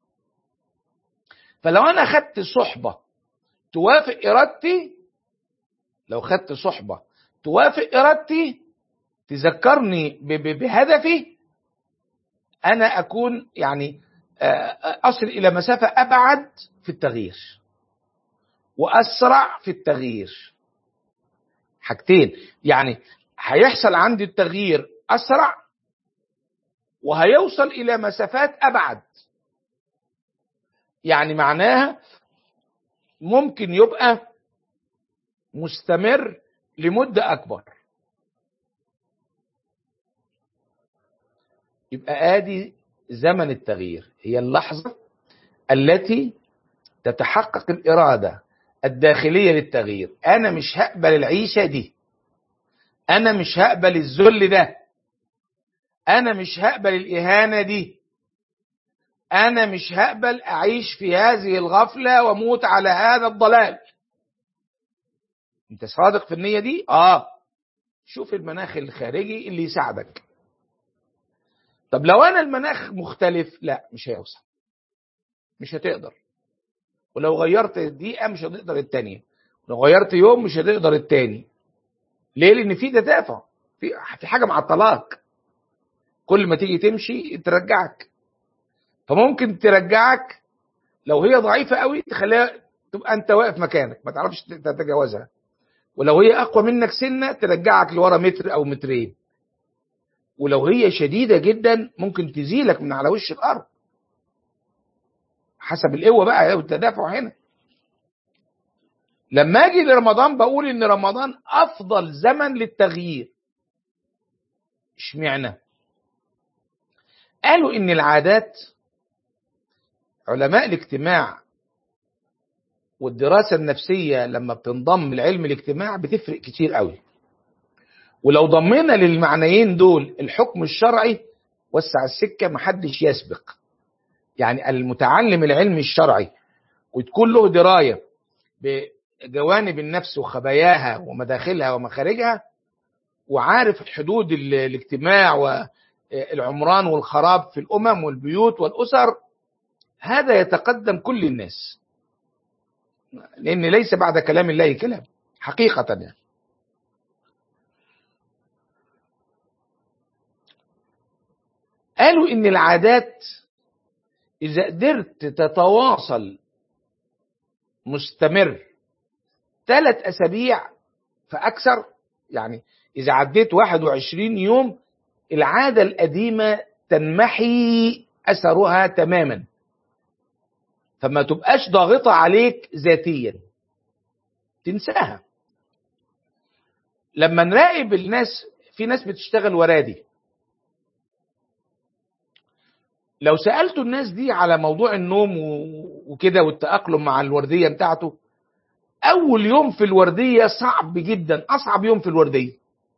فلو انا خدت صحبه توافق ارادتي لو خدت صحبه توافق ارادتي تذكرني بهدفي انا اكون يعني اصل الى مسافه ابعد في التغيير واسرع في التغيير حاجتين يعني هيحصل عندي التغيير اسرع وهيوصل الى مسافات ابعد يعني معناها ممكن يبقى مستمر لمده اكبر يبقى ادي زمن التغيير هي اللحظه التي تتحقق الاراده الداخليه للتغيير انا مش هقبل العيشه دي انا مش هقبل الذل ده انا مش هقبل الاهانه دي انا مش هقبل اعيش في هذه الغفله واموت على هذا الضلال انت صادق في النيه دي اه شوف المناخ الخارجي اللي يساعدك طب لو انا المناخ مختلف لا مش هيوصل مش هتقدر ولو غيرت دقيقة مش هتقدر التانية ولو غيرت يوم مش هتقدر التاني ليه لان في تدافع في في حاجة معطلاك كل ما تيجي تمشي ترجعك فممكن ترجعك لو هي ضعيفة قوي تخليها تبقى انت واقف مكانك ما تعرفش تتجاوزها ولو هي اقوى منك سنة ترجعك لورا متر او مترين ولو هي شديدة جدا ممكن تزيلك من على وش الأرض حسب القوة بقى والتدافع هنا لما اجي لرمضان بقول ان رمضان افضل زمن للتغيير اشمعنى قالوا ان العادات علماء الاجتماع والدراسة النفسية لما بتنضم لعلم الاجتماع بتفرق كتير قوي ولو ضمينا للمعنيين دول الحكم الشرعي وسع السكة محدش يسبق يعني المتعلم العلم الشرعي وتكون له دراية بجوانب النفس وخباياها ومداخلها ومخارجها وعارف حدود الاجتماع والعمران والخراب في الأمم والبيوت والأسر هذا يتقدم كل الناس لأن ليس بعد كلام الله كلام حقيقة يعني قالوا ان العادات اذا قدرت تتواصل مستمر ثلاث اسابيع فاكثر يعني اذا عديت 21 يوم العاده القديمه تنمحي اثرها تماما فما تبقاش ضاغطه عليك ذاتيا تنساها لما نراقب الناس في ناس بتشتغل ورادي لو سألتوا الناس دي على موضوع النوم وكده والتأقلم مع الوردية بتاعته أول يوم في الوردية صعب جدا أصعب يوم في الوردية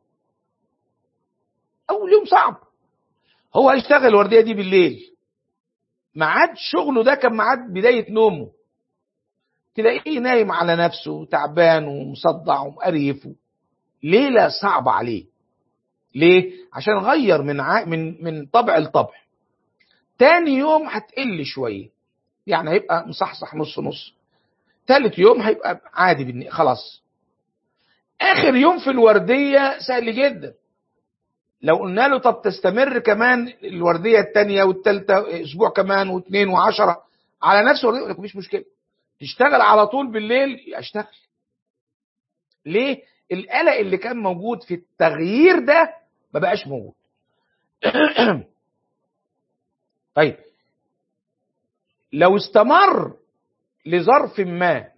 أول يوم صعب هو هيشتغل الوردية دي بالليل ميعاد شغله ده كان ميعاد بداية نومه تلاقيه نايم على نفسه تعبان ومصدع ومقريف ليلة صعبة عليه ليه؟ عشان غير من ع... من من طبع لطبع تاني يوم هتقل شويه يعني هيبقى مصحصح نص نص تالت يوم هيبقى عادي بالنسبة خلاص اخر يوم في الورديه سهل جدا لو قلنا له طب تستمر كمان الورديه الثانيه والثالثه اسبوع كمان واثنين وعشرة على نفس الورديه يقول لك مفيش مشكله تشتغل على طول بالليل اشتغل ليه القلق اللي كان موجود في التغيير ده ما بقاش موجود طيب لو استمر لظرف ما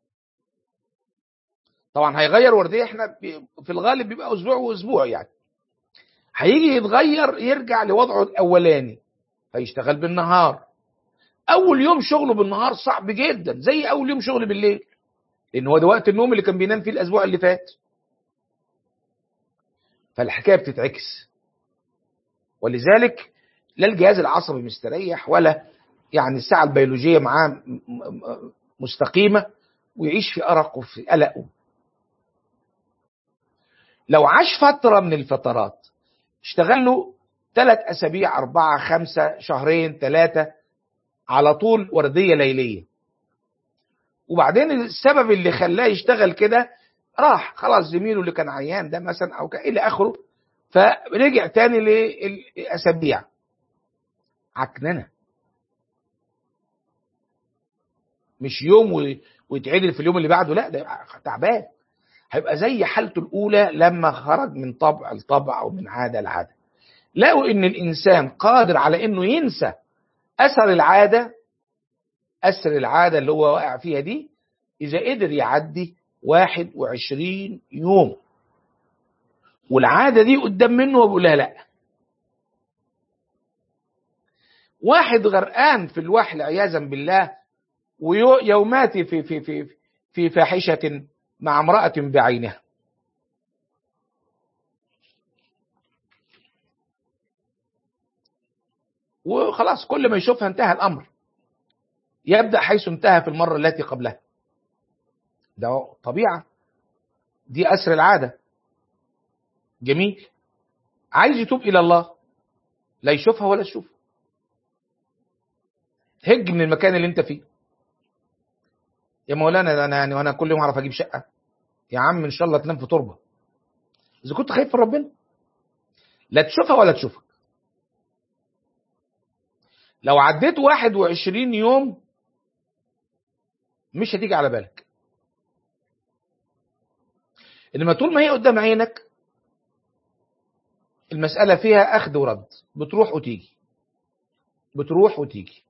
طبعا هيغير ورديه احنا في الغالب بيبقى اسبوع واسبوع يعني هيجي يتغير يرجع لوضعه الاولاني فيشتغل بالنهار اول يوم شغله بالنهار صعب جدا زي اول يوم شغل بالليل لان هو ده وقت النوم اللي كان بينام فيه الاسبوع اللي فات فالحكايه بتتعكس ولذلك لا الجهاز العصبي مستريح ولا يعني الساعه البيولوجيه معاه مستقيمه ويعيش في ارق وفي قلق لو عاش فتره من الفترات اشتغل له ثلاث اسابيع اربعه خمسه شهرين ثلاثه على طول ورديه ليليه وبعدين السبب اللي خلاه يشتغل كده راح خلاص زميله اللي كان عيان ده مثلا او الى اخره فرجع تاني للاسابيع عكننه مش يوم ويتعدل في اليوم اللي بعده لا ده تعبان هيبقى زي حالته الاولى لما خرج من طبع لطبع او من عاده لعاده لقوا ان الانسان قادر على انه ينسى اثر العاده اثر العاده اللي هو واقع فيها دي اذا قدر يعدي 21 يوم والعاده دي قدام منه وبيقول لها لا واحد غرقان في الوحل عياذا بالله ويوماتي في في في في فاحشه مع امراه بعينها وخلاص كل ما يشوفها انتهى الامر يبدا حيث انتهى في المره التي قبلها ده طبيعه دي اسر العاده جميل عايز يتوب الى الله لا يشوفها ولا تشوفها هج من المكان اللي انت فيه يا مولانا ده انا يعني وانا كل يوم اعرف اجيب شقه يا عم ان شاء الله تنام في تربه اذا كنت خايف من ربنا لا تشوفها ولا تشوفك لو عديت 21 يوم مش هتيجي على بالك انما طول ما هي قدام عينك المسألة فيها أخذ ورد بتروح وتيجي بتروح وتيجي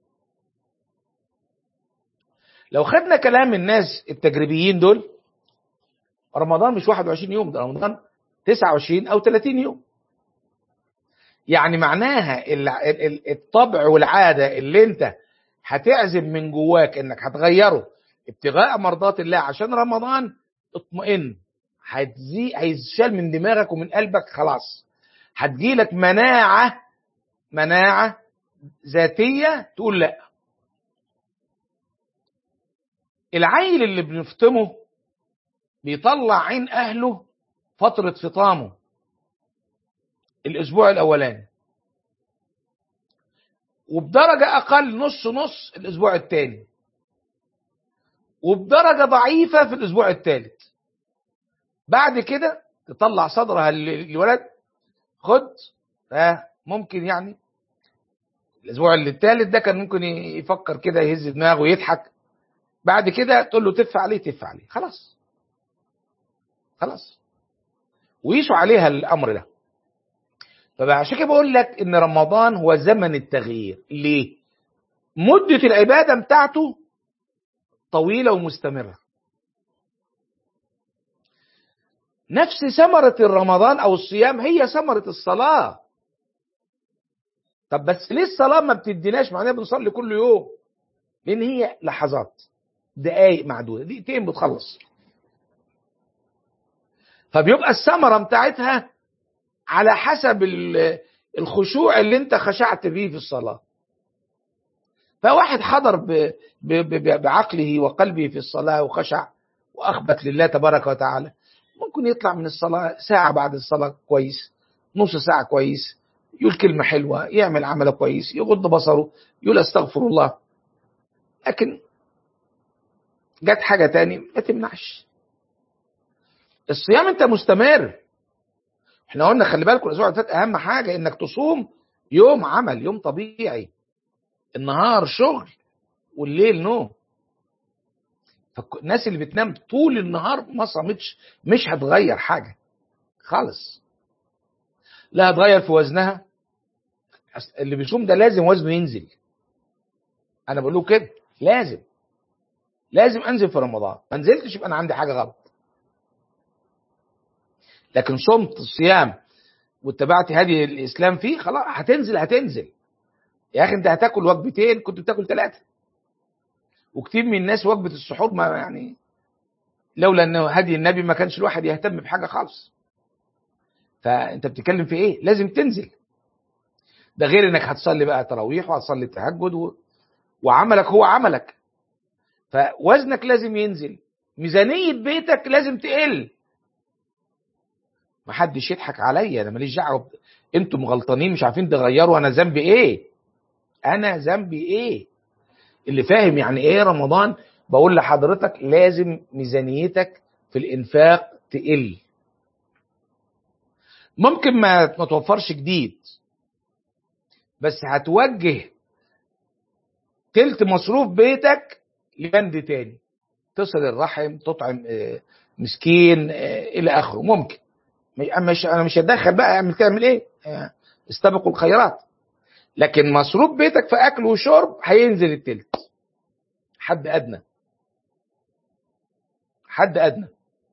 لو خدنا كلام الناس التجريبيين دول رمضان مش 21 يوم ده رمضان 29 أو 30 يوم يعني معناها الطبع والعادة اللي انت هتعزم من جواك انك هتغيره ابتغاء مرضات الله عشان رمضان اطمئن هتزي هيتشال من دماغك ومن قلبك خلاص هتجيلك مناعة مناعة ذاتية تقول لا العيل اللي بنفطمه بيطلع عين أهله فترة فطامه الأسبوع الأولاني وبدرجة أقل نص نص الأسبوع الثاني وبدرجة ضعيفة في الأسبوع الثالث بعد كده تطلع صدرها الولد خد ممكن يعني الاسبوع الثالث ده كان ممكن يفكر كده يهز دماغه ويضحك بعد كده تقول له تف عليه تف عليه خلاص خلاص ويسوا عليها الامر ده فعشان كده بقول لك ان رمضان هو زمن التغيير ليه مدة العبادة بتاعته طويلة ومستمرة نفس ثمرة الرمضان أو الصيام هي ثمرة الصلاة طب بس ليه الصلاة ما بتديناش معناها بنصلي كل يوم لأن هي لحظات دقايق معدودة دقيقتين بتخلص فبيبقى الثمرة بتاعتها على حسب الخشوع اللي انت خشعت بيه في الصلاة فواحد حضر ب ب ب بعقله وقلبه في الصلاة وخشع وأخبت لله تبارك وتعالى ممكن يطلع من الصلاة ساعة بعد الصلاة كويس نص ساعة كويس يقول كلمة حلوة يعمل عمله كويس يغض بصره يقول استغفر الله لكن جت حاجة تاني ما تمنعش الصيام انت مستمر احنا قلنا خلي بالكم الاسبوع اللي فات اهم حاجه انك تصوم يوم عمل يوم طبيعي النهار شغل والليل نوم فالناس اللي بتنام طول النهار ما صامتش مش هتغير حاجه خالص لا هتغير في وزنها اللي بيصوم ده لازم وزنه ينزل انا بقول له كده لازم لازم انزل في رمضان ما نزلتش يبقى انا عندي حاجه غلط لكن صمت الصيام واتبعت هدي الاسلام فيه خلاص هتنزل هتنزل يا اخي انت هتاكل وجبتين كنت بتاكل ثلاثه وكتير من الناس وجبه السحور ما يعني لولا انه هدي النبي ما كانش الواحد يهتم بحاجه خالص فانت بتتكلم في ايه لازم تنزل ده غير انك هتصلي بقى تراويح وهتصلي تهجد و... وعملك هو عملك فوزنك لازم ينزل ميزانيه بيتك لازم تقل محدش يضحك عليا انا ماليش دعوه انتم غلطانين مش عارفين تغيروا انا ذنبي ايه انا ذنبي ايه اللي فاهم يعني ايه رمضان بقول لحضرتك لازم ميزانيتك في الانفاق تقل ممكن ما ما توفرش جديد بس هتوجه تلت مصروف بيتك لبند تاني تصل الرحم تطعم مسكين الى اخره ممكن مش انا مش هتدخل بقى اعمل تعمل ايه استبقوا الخيرات لكن مصروف بيتك في اكل وشرب هينزل التلت حد ادنى حد ادنى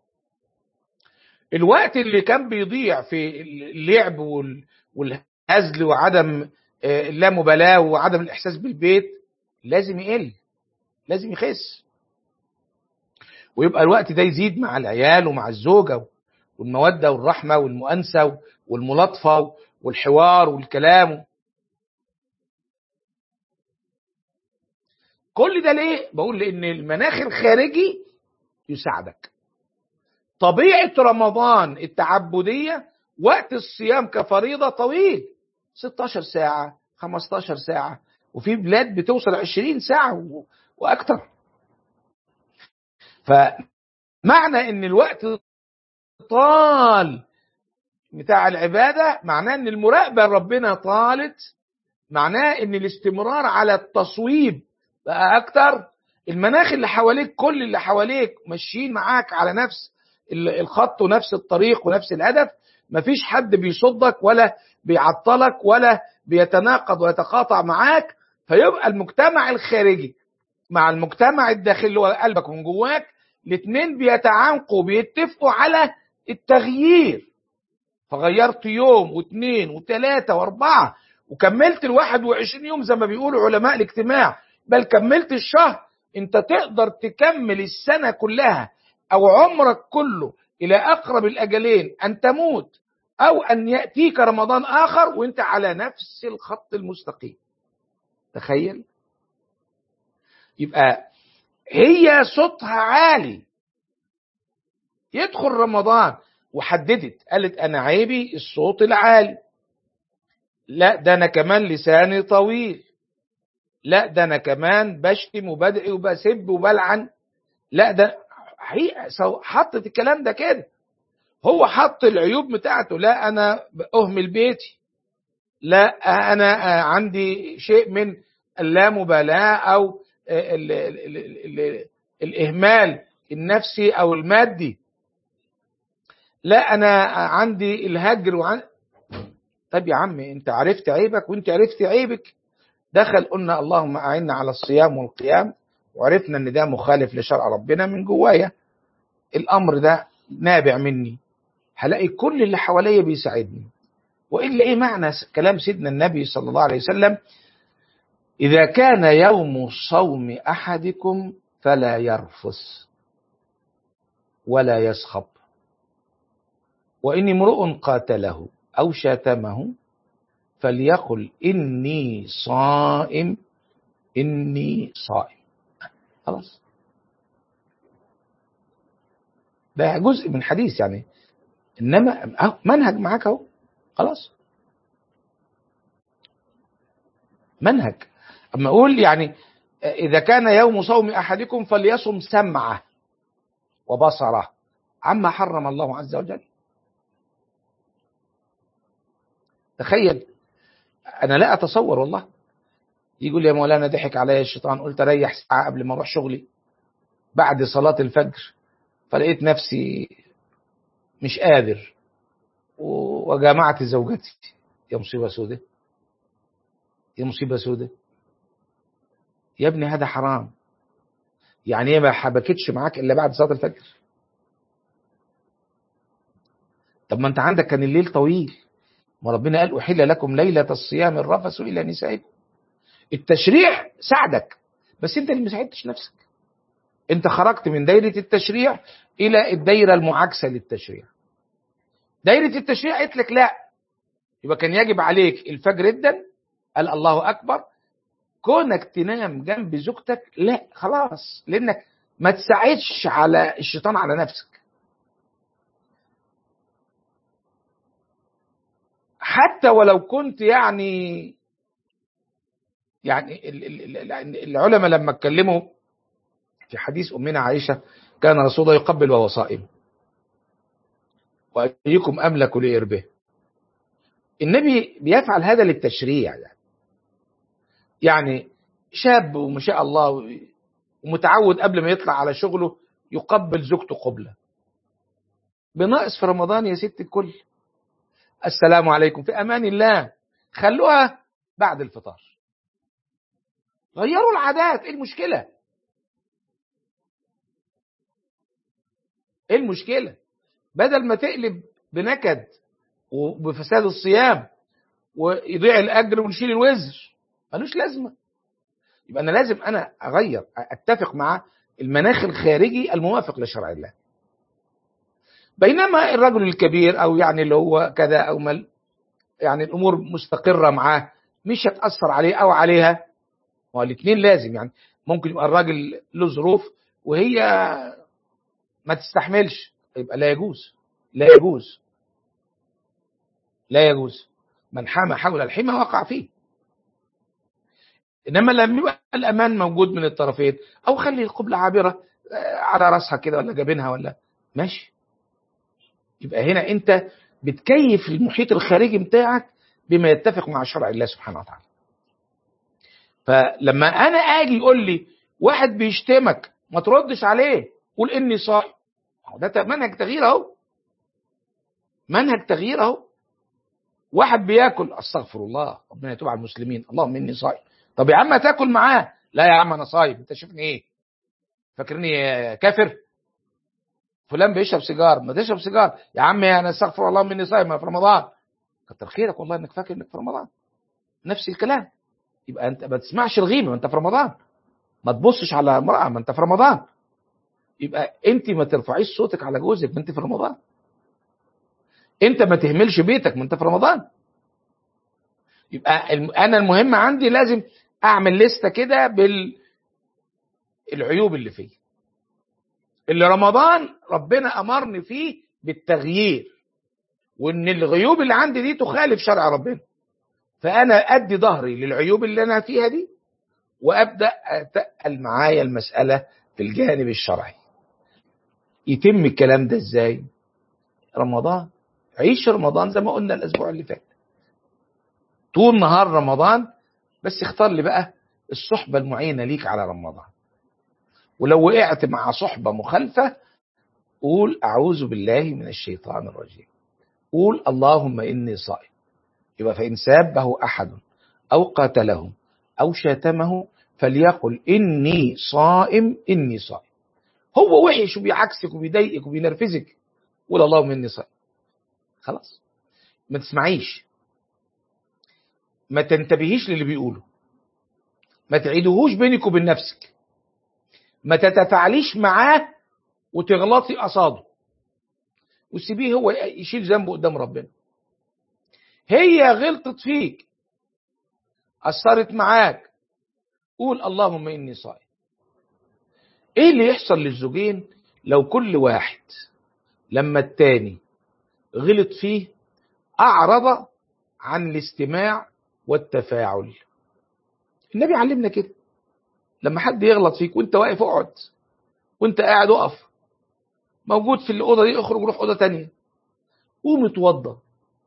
الوقت اللي كان بيضيع في اللعب والهزل وعدم اللامبالاه وعدم الاحساس بالبيت لازم يقل لازم يخس ويبقى الوقت ده يزيد مع العيال ومع الزوجه والموده والرحمه والمؤانسه والملاطفه والحوار والكلام كل ده ليه؟ بقول لان المناخ الخارجي يساعدك. طبيعه رمضان التعبديه وقت الصيام كفريضه طويل 16 ساعه 15 ساعه وفي بلاد بتوصل 20 ساعه واكثر. فمعنى ان الوقت طال بتاع العباده معناه ان المراقبه ربنا طالت معناه ان الاستمرار على التصويب بقى اكتر المناخ اللي حواليك كل اللي حواليك ماشيين معاك على نفس الخط ونفس الطريق ونفس الهدف مفيش حد بيصدك ولا بيعطلك ولا بيتناقض ويتقاطع معاك فيبقى المجتمع الخارجي مع المجتمع الداخلي اللي هو قلبك من جواك الاثنين بيتعانقوا بيتفقوا على التغيير فغيرت يوم واثنين وثلاثة واربعة وكملت الواحد وعشرين يوم زي ما بيقولوا علماء الاجتماع بل كملت الشهر انت تقدر تكمل السنة كلها او عمرك كله الى اقرب الاجلين ان تموت او ان يأتيك رمضان اخر وانت على نفس الخط المستقيم تخيل يبقى هي صوتها عالي يدخل رمضان وحددت قالت انا عيبي الصوت العالي لا ده انا كمان لساني طويل لا ده انا كمان بشتم وبدعي وبسب وبلعن لا ده حطت الكلام ده كده هو حط العيوب بتاعته لا انا اهمل بيتي لا انا عندي شيء من اللامبالاه او ال ال ال ال الاهمال النفسي او المادي لا انا عندي الهجر وعن طب يا عم انت عرفت عيبك وانت عرفت عيبك دخل قلنا اللهم اعنا على الصيام والقيام وعرفنا ان ده مخالف لشرع ربنا من جوايا الامر ده نابع مني هلاقي كل اللي حواليا بيساعدني والا ايه معنى كلام سيدنا النبي صلى الله عليه وسلم اذا كان يوم صوم احدكم فلا يرفث ولا يسخب وان امرؤ قاتله او شاتمه فليقل اني صائم اني صائم خلاص ده جزء من حديث يعني انما أهو منهج معاك اهو خلاص منهج اما اقول يعني اذا كان يوم صوم احدكم فليصم سمعه وبصره عما حرم الله عز وجل تخيل انا لا اتصور والله يقول يا مولانا ضحك عليا الشيطان قلت اريح ساعه قبل ما اروح شغلي بعد صلاه الفجر فلقيت نفسي مش قادر وجامعت زوجتي يا مصيبه سودة يا مصيبه سودة يا ابني هذا حرام يعني ايه ما حبكتش معاك الا بعد صلاه الفجر طب ما انت عندك كان الليل طويل ما ربنا قال احل لكم ليله الصيام الرفث الى نسائكم التشريع ساعدك بس انت اللي ما ساعدتش نفسك انت خرجت من دايره التشريع الى الدايره المعاكسه للتشريع دايره التشريع قالت لك لا يبقى كان يجب عليك الفجر جدا قال الله اكبر كونك تنام جنب زوجتك لا خلاص لانك ما تساعدش على الشيطان على نفسك حتى ولو كنت يعني يعني العلماء لما اتكلموا في حديث امنا عائشه كان رسول الله يقبل وهو صائم وايكم املك لاربه النبي بيفعل هذا للتشريع يعني يعني شاب وما شاء الله ومتعود قبل ما يطلع على شغله يقبل زوجته قبلة بناقص في رمضان يا ست الكل السلام عليكم في أمان الله خلوها بعد الفطار غيروا العادات ايه المشكلة ايه المشكلة بدل ما تقلب بنكد وبفساد الصيام ويضيع الأجر ونشيل الوزر ملوش لازمه يبقى انا لازم انا اغير اتفق مع المناخ الخارجي الموافق لشرع الله بينما الرجل الكبير او يعني اللي هو كذا او مل يعني الامور مستقره معاه مش هتاثر عليه او عليها هو الاثنين لازم يعني ممكن يبقى الراجل له ظروف وهي ما تستحملش يبقى لا يجوز لا يجوز لا يجوز من حام حول الحمى وقع فيه انما لما يبقى الامان موجود من الطرفين او خلي القبله عابره على راسها كده ولا جابينها ولا ماشي يبقى هنا انت بتكيف المحيط الخارجي بتاعك بما يتفق مع شرع الله سبحانه وتعالى فلما انا اجي يقول لي واحد بيشتمك ما تردش عليه قول اني صائم ده منهج تغيير اهو منهج تغيير اهو واحد بياكل استغفر الله ربنا يتوب على المسلمين اللهم اني صائم طب يا عم تاكل معاه لا يا عم انا صايم انت شايفني ايه فاكرني كافر فلان بيشرب سيجار ما تشرب سيجار يا عم انا استغفر الله مني صايم في رمضان كتر خيرك والله انك فاكر انك في رمضان نفس الكلام يبقى انت ما تسمعش الغيبه ما انت في رمضان ما تبصش على امراه ما انت في رمضان يبقى انت ما ترفعيش صوتك على جوزك ما انت في رمضان انت ما تهملش بيتك ما انت في رمضان يبقى انا المهم عندي لازم اعمل لستة كده بالعيوب اللي فيه اللي رمضان ربنا امرني فيه بالتغيير وان العيوب اللي عندي دي تخالف شرع ربنا فانا ادي ظهري للعيوب اللي انا فيها دي وابدا اتقل معايا المساله في الجانب الشرعي يتم الكلام ده ازاي رمضان عيش رمضان زي ما قلنا الاسبوع اللي فات طول نهار رمضان بس اختار لي بقى الصحبة المعينة ليك على رمضان ولو وقعت مع صحبة مخالفة قول أعوذ بالله من الشيطان الرجيم قول اللهم إني صائم يبقى فإن سابه أحد أو قاتله أو شاتمه فليقل إني صائم إني صائم هو وحش وبيعكسك وبيضايقك وبينرفزك قول اللهم إني صائم خلاص ما تسمعيش ما تنتبهيش للي بيقوله ما تعيدهوش بينك وبين نفسك ما تتفاعليش معاه وتغلطي قصاده وسيبيه هو يشيل ذنبه قدام ربنا هي غلطت فيك أثرت معاك قول اللهم إني صائم إيه اللي يحصل للزوجين لو كل واحد لما التاني غلط فيه أعرض عن الاستماع والتفاعل النبي علمنا كده لما حد يغلط فيك وانت واقف اقعد وانت قاعد اقف موجود في الاوضه دي اخرج روح اوضه تانية قوم اتوضى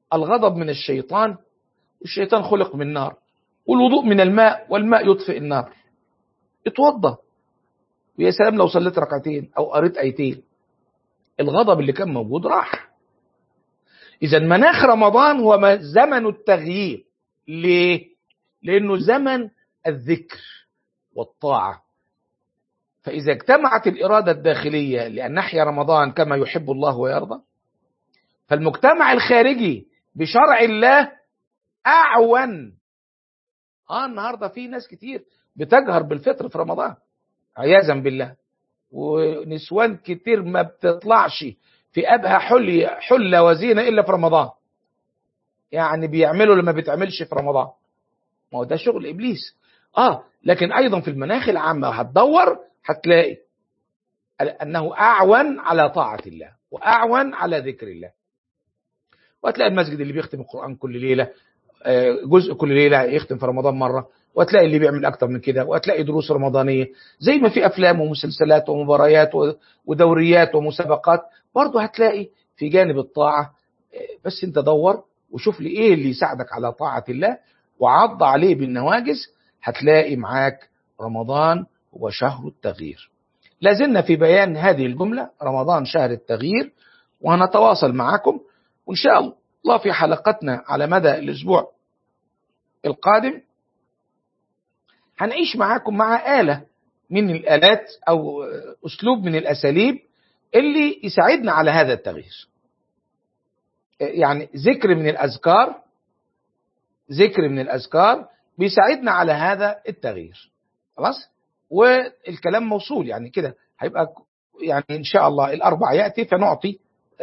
الغضب من الشيطان والشيطان خلق من نار والوضوء من الماء والماء يطفئ النار اتوضى ويا سلام لو صليت ركعتين او قريت ايتين الغضب اللي كان موجود راح اذا مناخ رمضان هو زمن التغيير ليه لانه زمن الذكر والطاعه فاذا اجتمعت الاراده الداخليه لان نحيا رمضان كما يحب الله ويرضى فالمجتمع الخارجي بشرع الله اعون اه النهارده في ناس كتير بتجهر بالفطر في رمضان عياذا بالله ونسوان كتير ما بتطلعش في ابهى حلي حله وزينه الا في رمضان يعني بيعملوا اللي ما بتعملش في رمضان ما هو ده شغل ابليس اه لكن ايضا في المناخ العامه هتدور هتلاقي انه اعون على طاعه الله واعون على ذكر الله وهتلاقي المسجد اللي بيختم القران كل ليله جزء كل ليله يختم في رمضان مره وهتلاقي اللي بيعمل اكتر من كده وهتلاقي دروس رمضانيه زي ما في افلام ومسلسلات ومباريات ودوريات ومسابقات برضه هتلاقي في جانب الطاعه بس انت دور وشوف لي ايه اللي يساعدك على طاعه الله وعض عليه بالنواجز هتلاقي معاك رمضان هو شهر التغيير لازلنا في بيان هذه الجمله رمضان شهر التغيير وهنتواصل معكم وان شاء الله في حلقتنا على مدى الاسبوع القادم هنعيش معاكم مع آلة من الآلات أو أسلوب من الأساليب اللي يساعدنا على هذا التغيير يعني ذكر من الأذكار ذكر من الأذكار بيساعدنا على هذا التغيير خلاص والكلام موصول يعني كده هيبقى يعني إن شاء الله الأربع يأتي فنعطي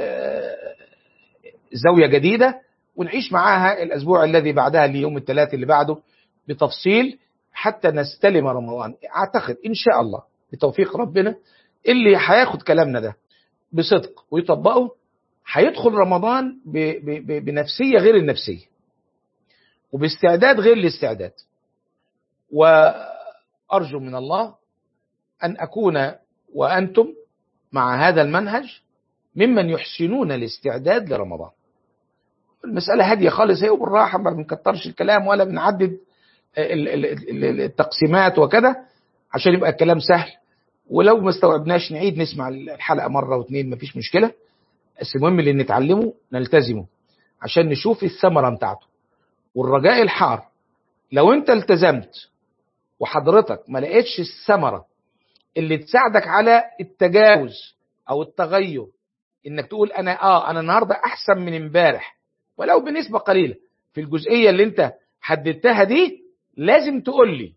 زاوية جديدة ونعيش معاها الأسبوع الذي بعدها ليوم الثلاث اللي بعده بتفصيل حتى نستلم رمضان اعتقد ان شاء الله بتوفيق ربنا اللي هياخد كلامنا ده بصدق ويطبقه هيدخل رمضان ب ب ب بنفسيه غير النفسيه وباستعداد غير الاستعداد وارجو من الله ان اكون وانتم مع هذا المنهج ممن يحسنون الاستعداد لرمضان المسألة هادية خالص هي وبالراحة ما بنكترش الكلام ولا بنعدد التقسيمات وكذا عشان يبقى الكلام سهل ولو ما استوعبناش نعيد نسمع الحلقه مره واثنين مفيش مشكله بس المهم اللي نتعلمه نلتزمه عشان نشوف الثمره بتاعته والرجاء الحار لو انت التزمت وحضرتك ما لقيتش الثمره اللي تساعدك على التجاوز او التغير انك تقول انا اه انا النهارده احسن من امبارح ولو بنسبه قليله في الجزئيه اللي انت حددتها دي لازم تقول لي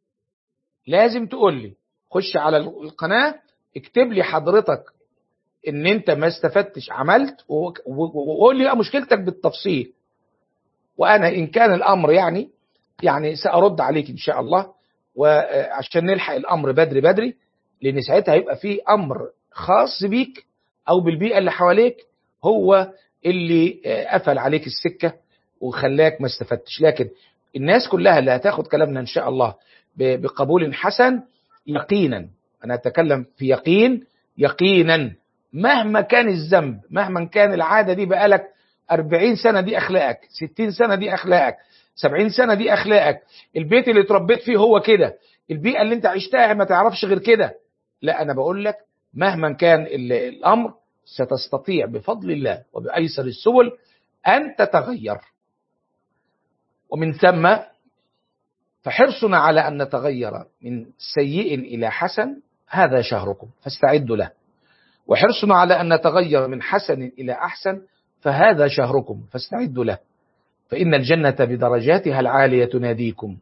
لازم تقول لي خش على القناة اكتب لي حضرتك ان انت ما استفدتش عملت وقول لي مشكلتك بالتفصيل وانا ان كان الامر يعني يعني سارد عليك ان شاء الله وعشان نلحق الامر بدري بدري لان ساعتها هيبقى في امر خاص بيك او بالبيئه اللي حواليك هو اللي قفل عليك السكه وخلاك ما استفدتش لكن الناس كلها اللي هتاخد كلامنا ان شاء الله بقبول حسن يقينا انا اتكلم في يقين يقينا مهما كان الذنب مهما كان العاده دي بقالك 40 سنه دي اخلاقك 60 سنه دي اخلاقك 70 سنه دي اخلاقك البيت اللي اتربيت فيه هو كده البيئه اللي انت عشتها ما تعرفش غير كده لا انا بقول لك مهما كان الامر ستستطيع بفضل الله وبايسر السبل ان تتغير ومن ثم فحرصنا على ان نتغير من سيء الى حسن هذا شهركم فاستعدوا له وحرصنا على ان نتغير من حسن الى احسن فهذا شهركم فاستعدوا له فان الجنه بدرجاتها العاليه تناديكم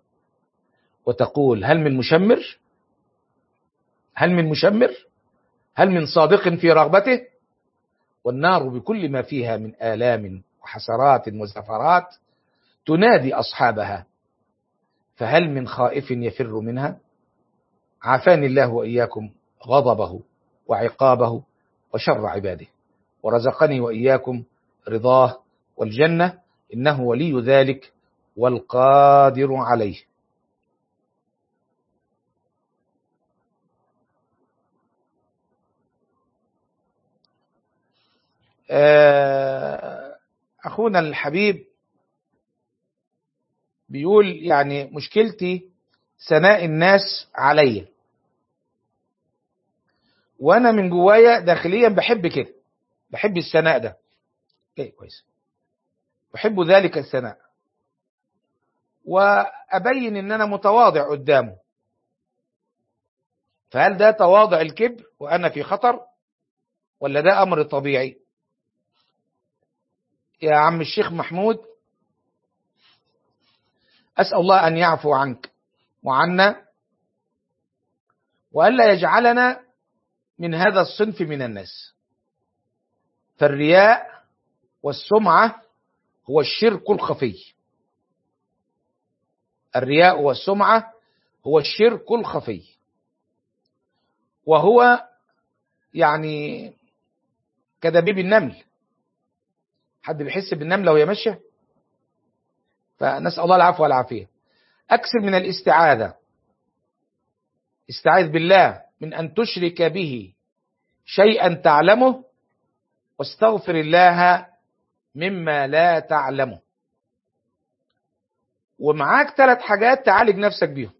وتقول هل من مشمر هل من مشمر هل من صادق في رغبته والنار بكل ما فيها من آلام وحسرات وزفرات تنادي أصحابها فهل من خائف يفر منها عافاني الله وإياكم غضبه وعقابه وشر عباده ورزقني وإياكم رضاه والجنة إنه ولي ذلك والقادر عليه آه أخونا الحبيب بيقول يعني مشكلتي ثناء الناس عليا وانا من جوايا داخليا بحب كده بحب الثناء ده اوكي كويس بحب ذلك الثناء وابين ان انا متواضع قدامه فهل ده تواضع الكبر وانا في خطر ولا ده امر طبيعي يا عم الشيخ محمود اسال الله ان يعفو عنك وعنا والا يجعلنا من هذا الصنف من الناس فالرياء والسمعه هو الشرك الخفي الرياء والسمعه هو الشرك الخفي وهو يعني كدبيب النمل حد بيحس بالنمله وهي ماشيه فنسال الله العفو والعافيه اكثر من الاستعاذه استعاذ بالله من ان تشرك به شيئا تعلمه واستغفر الله مما لا تعلمه ومعاك ثلاث حاجات تعالج نفسك بيهم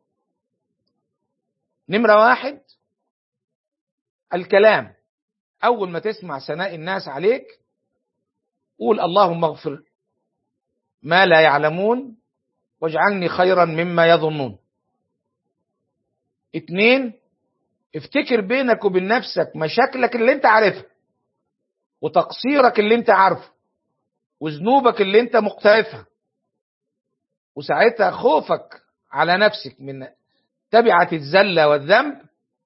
نمرة واحد الكلام أول ما تسمع ثناء الناس عليك قول اللهم اغفر ما لا يعلمون واجعلني خيرا مما يظنون اتنين افتكر بينك وبين نفسك مشاكلك اللي انت عارفها وتقصيرك اللي انت عارفه وذنوبك اللي انت مقترفها وساعتها خوفك على نفسك من تبعة الزلة والذنب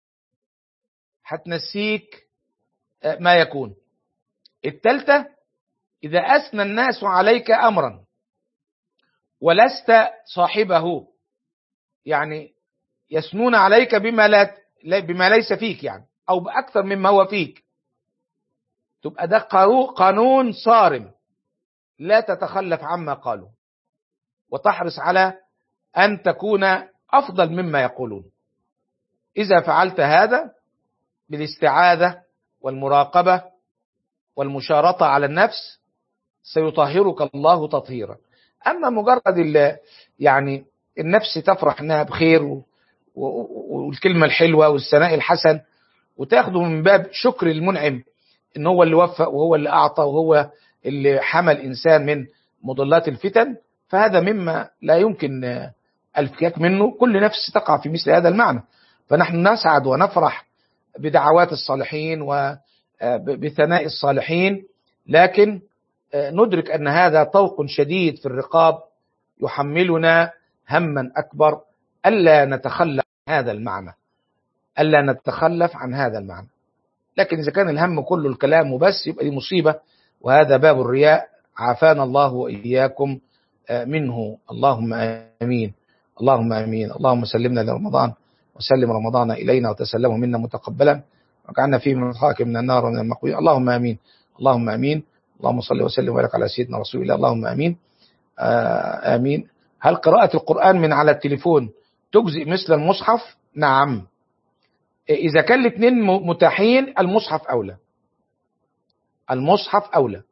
هتنسيك ما يكون التالتة إذا أثنى الناس عليك أمرا ولست صاحبه يعني يثنون عليك بما لا بما ليس فيك يعني او باكثر مما هو فيك تبقى ده قانون صارم لا تتخلف عما قالوا وتحرص على ان تكون افضل مما يقولون اذا فعلت هذا بالاستعاذه والمراقبه والمشارطه على النفس سيطهرك الله تطهيرا اما مجرد يعني النفس تفرح انها بخير والكلمه الحلوه والثناء الحسن وتاخده من باب شكر المنعم ان هو اللي وفق وهو اللي اعطى وهو اللي حمى الانسان من مضلات الفتن فهذا مما لا يمكن الفكاك منه كل نفس تقع في مثل هذا المعنى فنحن نسعد ونفرح بدعوات الصالحين وبثناء الصالحين لكن ندرك ان هذا طوق شديد في الرقاب يحملنا هما اكبر الا نتخلف عن هذا المعنى الا نتخلف عن هذا المعنى لكن اذا كان الهم كله الكلام وبس يبقى دي مصيبه وهذا باب الرياء عافانا الله واياكم منه اللهم امين اللهم امين اللهم سلمنا لرمضان وسلم رمضان الينا وتسلمه منا متقبلا وجعلنا فيه من الحاكم من النار ومن المقوين اللهم امين اللهم امين اللهم صل وسلم وبارك على سيدنا رسول الله اللهم امين آه امين هل قراءة القرآن من على التليفون تجزئ مثل المصحف؟ نعم. إذا كان الاثنين متاحين المصحف أولى. المصحف أولى.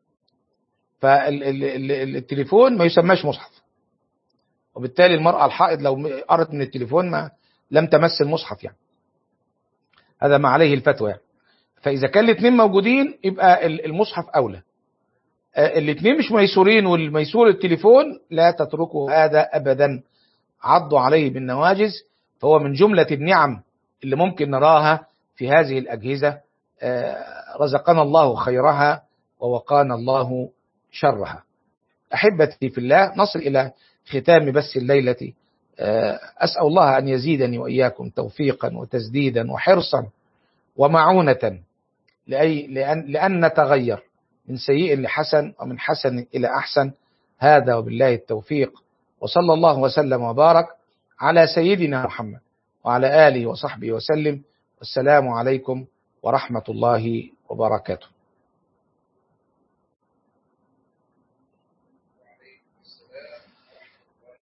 فالتليفون ما يسماش مصحف. وبالتالي المرأة الحائض لو قرت من التليفون ما لم تمس المصحف يعني. هذا ما عليه الفتوى يعني. فإذا كان الاثنين موجودين يبقى المصحف أولى. الاثنين مش ميسورين والميسور التليفون لا تتركوا هذا ابدا عضوا عليه بالنواجز فهو من جمله النعم اللي ممكن نراها في هذه الاجهزه رزقنا الله خيرها ووقانا الله شرها. احبتي في الله نصل الى ختام بس الليله اسال الله ان يزيدني واياكم توفيقا وتسديدا وحرصا ومعونه لأي لأن, لأن نتغير من سيء لحسن ومن حسن إلى أحسن هذا وبالله التوفيق وصلى الله وسلم وبارك على سيدنا محمد وعلى آله وصحبه وسلم والسلام عليكم ورحمة الله وبركاته